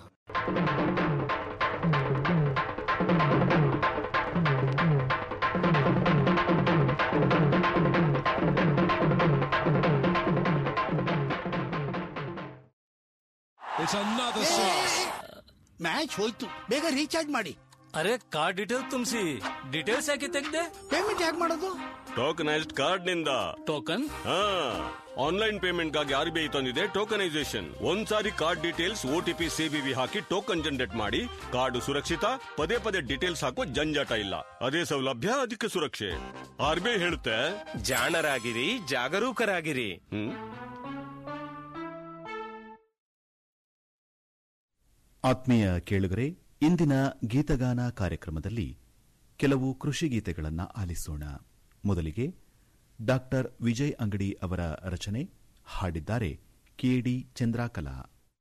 ಮ್ಯಾಚ್ ಹೋಯ್ತು ಬೇಗ ರೀಚಾರ್ಜ್ ಮಾಡಿ ಅರೆ ಕಾರ್ಡ್ ಡೀಟೇಲ್ ತುಂಬಿಸಿ ಡೀಟೇಲ್ಸ್ ಯಾಕೆ ತೆಗ್ದೆ ಪೇಮೆಂಟ್ ಯಾಕೆ ಮಾಡೋದು ಟೋಕನೈಸ್ಡ್ ಕಾರ್ಡ್ ನಿಂದ ಟೋಕನ್ ಹಾ ಆನ್ಲೈನ್ ಪೇಮೆಂಟ್ ಗಾಗಿ ಆರ್ ಬಿ ಐ ತಂದಿದೆ ಟೋಕನೈಸೇಷನ್ ಒಂದ್ಸಾರಿ ಕಾರ್ಡ್ ಡೀಟೇಲ್ಸ್ ಓಟಿಪಿ ಸಿಬಿವಿ ಹಾಕಿ ಟೋಕನ್ ಜನರೇಟ್ ಮಾಡಿ ಕಾರ್ಡ್ ಸುರಕ್ಷಿತ ಪದೇ ಪದೇ ಡೀಟೇಲ್ಸ್ ಹಾಕೋ ಜಂಜಾಟ ಇಲ್ಲ ಅದೇ ಸೌಲಭ್ಯ ಅದಕ್ಕೆ ಸುರಕ್ಷೆ ಆರ್ ಬಿ ಐ ಹೇಳುತ್ತೆ ಜಾಣರಾಗಿರಿ ಜಾಗರೂಕರಾಗಿರಿ ಹ್ಮ್ ಆತ್ಮೀಯ ಕೇಳುಗರೆ ಇಂದಿನ ಗೀತಗಾನ ಕಾರ್ಯಕ್ರಮದಲ್ಲಿ ಕೆಲವು ಕೃಷಿ ಗೀತೆಗಳನ್ನು ಆಲಿಸೋಣ ಮೊದಲಿಗೆ ಡಾಕ್ಟರ್ ವಿಜಯ್ ಅಂಗಡಿ ಅವರ ರಚನೆ ಹಾಡಿದ್ದಾರೆ ಕೆಡಿ ಚಂದ್ರಾಕಲಾ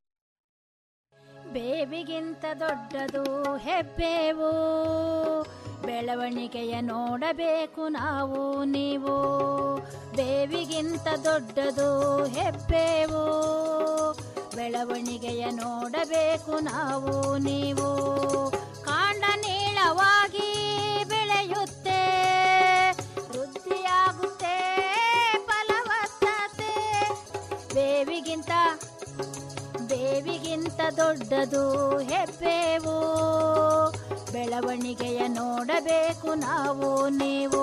ಬೇವಿಗಿಂತ ದೊಡ್ಡದು ಹೆಬ್ಬೇವು ಬೆಳವಣಿಗೆಯ ನೋಡಬೇಕು ನಾವು ನೀವು ಬೇವಿಗಿಂತ ದೊಡ್ಡದು ಹೆಬ್ಬೇವು ಬೆಳವಣಿಗೆಯ ನೋಡಬೇಕು ನಾವು ನೀವು ಕಾಂಡ ನೀಳವಾಗಿ ಬೆಳೆಯುತ್ತೆ ವೃದ್ಧಿಯಾಗುತ್ತೆ ಫಲವತ್ತತೆ ಬೇವಿಗಿಂತ ಬೇವಿಗಿಂತ ದೊಡ್ಡದು ಹೆಬ್ಬೇವು ಬೆಳವಣಿಗೆಯ ನೋಡಬೇಕು ನಾವು ನೀವು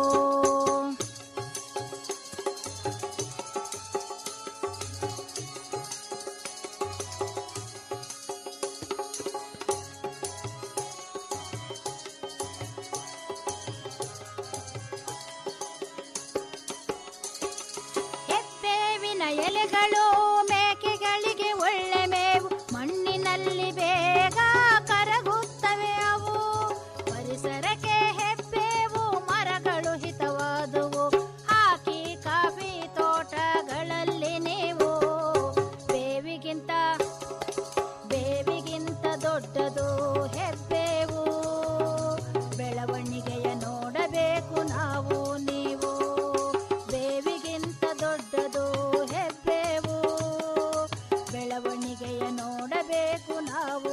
ಹೆಬ್ಬೇವಿನ ಎಲೆಗಳು ಮೇಕೆಗಳಿಗೆ ಒಳ್ಳೆ ಮೇವು ಮಣ್ಣಿನಲ್ಲಿ ಬೇಗ ಕರಗುತ್ತವೆ ಅವು ಪರಿಸರಕ್ಕೆ ಹೆಬ್ಬೇವು ಮರಗಳು ಹಿತವಾದುವು ಹಾಕಿ ಕಾಫಿ ತೋಟಗಳಲ್ಲಿ ನೀವು ಬೇವಿಗಿಂತ ಬೇವಿಗಿಂತ ದೊಡ್ಡದು ಹೆಬ್ಬೇವು ಬೆಳವಣಿಗೆಯ ನೋಡಬೇಕು ನಾವು ನೀವು ಬೇವಿಗಿಂತ ದೊಡ್ಡದು ಹೆಬ್ಬೇವು ಬೆಳವಣಿಗೆಯ ನೋಡಬೇಕು ನಾವು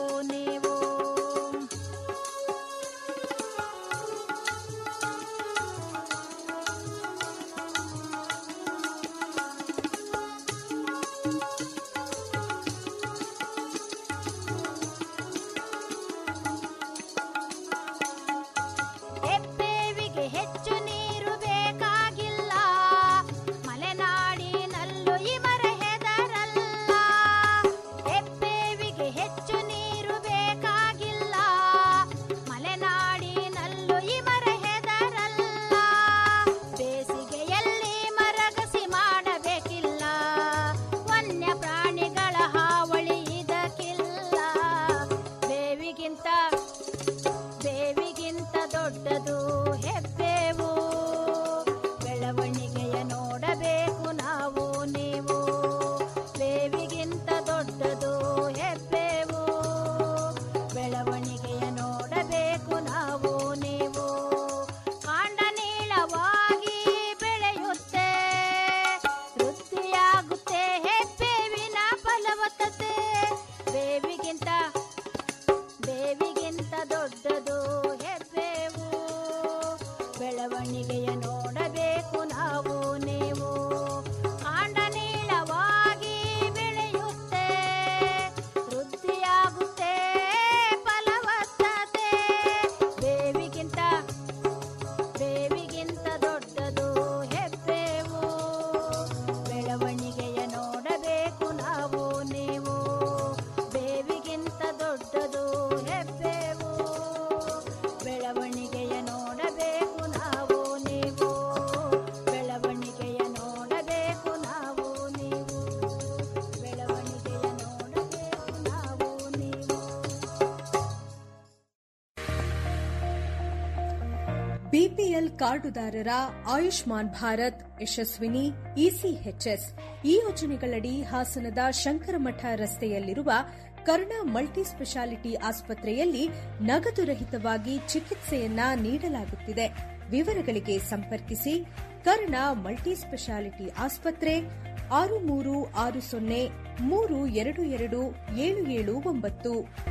ಬಿಪಿಎಲ್ ಕಾರ್ಡುದಾರರ ಆಯುಷ್ಮಾನ್ ಭಾರತ್ ಯಶಸ್ವಿನಿ ಇಸಿಎಚ್ಎಸ್ ಈ ಯೋಜನೆಗಳಡಿ ಹಾಸನದ ಶಂಕರಮಠ ರಸ್ತೆಯಲ್ಲಿರುವ ಕರ್ಣ ಮಲ್ಟಿ ಸ್ಪೆಷಾಲಿಟಿ ಆಸ್ಪತ್ರೆಯಲ್ಲಿ ನಗದು ರಹಿತವಾಗಿ ಚಿಕಿತ್ಸೆಯನ್ನ ನೀಡಲಾಗುತ್ತಿದೆ ವಿವರಗಳಿಗೆ ಸಂಪರ್ಕಿಸಿ ಕರ್ಣ ಮಲ್ಟಿ ಸ್ಪೆಷಾಲಿಟಿ ಆಸ್ಪತ್ರೆ ಆರು ಮೂರು ಆರು ಸೊನ್ನೆ ಮೂರು ಎರಡು ಎರಡು ಏಳು ಏಳು ಒಂಬತ್ತು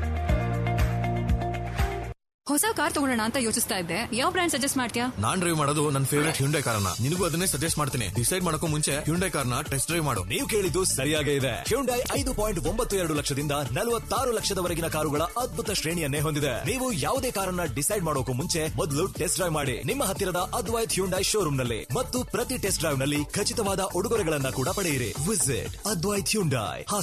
ಹೊಸ ಕಾರ್ ತಗೊಳ್ಳೋಣ ಅಂತ ಯೋಚಿಸ್ತಾ ಇದ್ದೆ ಯಾವ ಬ್ರ್ಯಾಂಡ್ ಸಜೆಸ್ಟ್ ಮಾಡ್ತೀಯಾ ನಾನ್ ಡ್ರೈವ್ ಮಾಡೋದು ನನ್ನ ಫೇವರೇಟ್ ಹ್ಯುಂಡೈ ಕಾರ್ನ ನಿನಗೂ ಅದನ್ನೇ ಸಜೆಸ್ಟ್ ಮಾಡ್ತೀನಿ ಡಿಸೈಡ್ ಮಾಡಕ್ಕೂ ಮುಂಚೆ ಹ್ಯುಂಡೈ ಕಾರ್ನ ಟೆಸ್ಟ್ ಡ್ರೈವ್ ಮಾಡು ನೀವು ಕೇಳಿದ್ದು ಸರಿಯಾಗೇ ಇದೆ ಹ್ಯುಂಡೈ ಐದು ಪಾಯಿಂಟ್ ಒಂಬತ್ತು ಎರಡು ಲಕ್ಷದಿಂದ ನಲವತ್ತಾರು ಲಕ್ಷದವರೆಗಿನ ಕಾರುಗಳ ಅದ್ಭುತ ಶ್ರೇಣಿಯನ್ನೇ ಹೊಂದಿದೆ ನೀವು ಯಾವುದೇ ಕಾರನ್ನ ಡಿಸೈಡ್ ಮಾಡೋಕು ಮುಂಚೆ ಮೊದಲು ಟೆಸ್ಟ್ ಡ್ರೈವ್ ಮಾಡಿ ನಿಮ್ಮ ಹತ್ತಿರದ ಅದ್ವೈತ್ ಹ್ಯುಂಡೈ ಶೋರೂಮ್ ನಲ್ಲಿ ಮತ್ತು ಪ್ರತಿ ಟೆಸ್ಟ್ ಡ್ರೈವ್ ನಲ್ಲಿ ಖಚಿತವಾದ ಉಡುಗೊರೆಗಳನ್ನ ಕೂಡ ಪಡೆಯಿರಿ ವಿಸಿಟ್ ಅದ್ವೈತ್ ಹ್ಯುಂಡೈ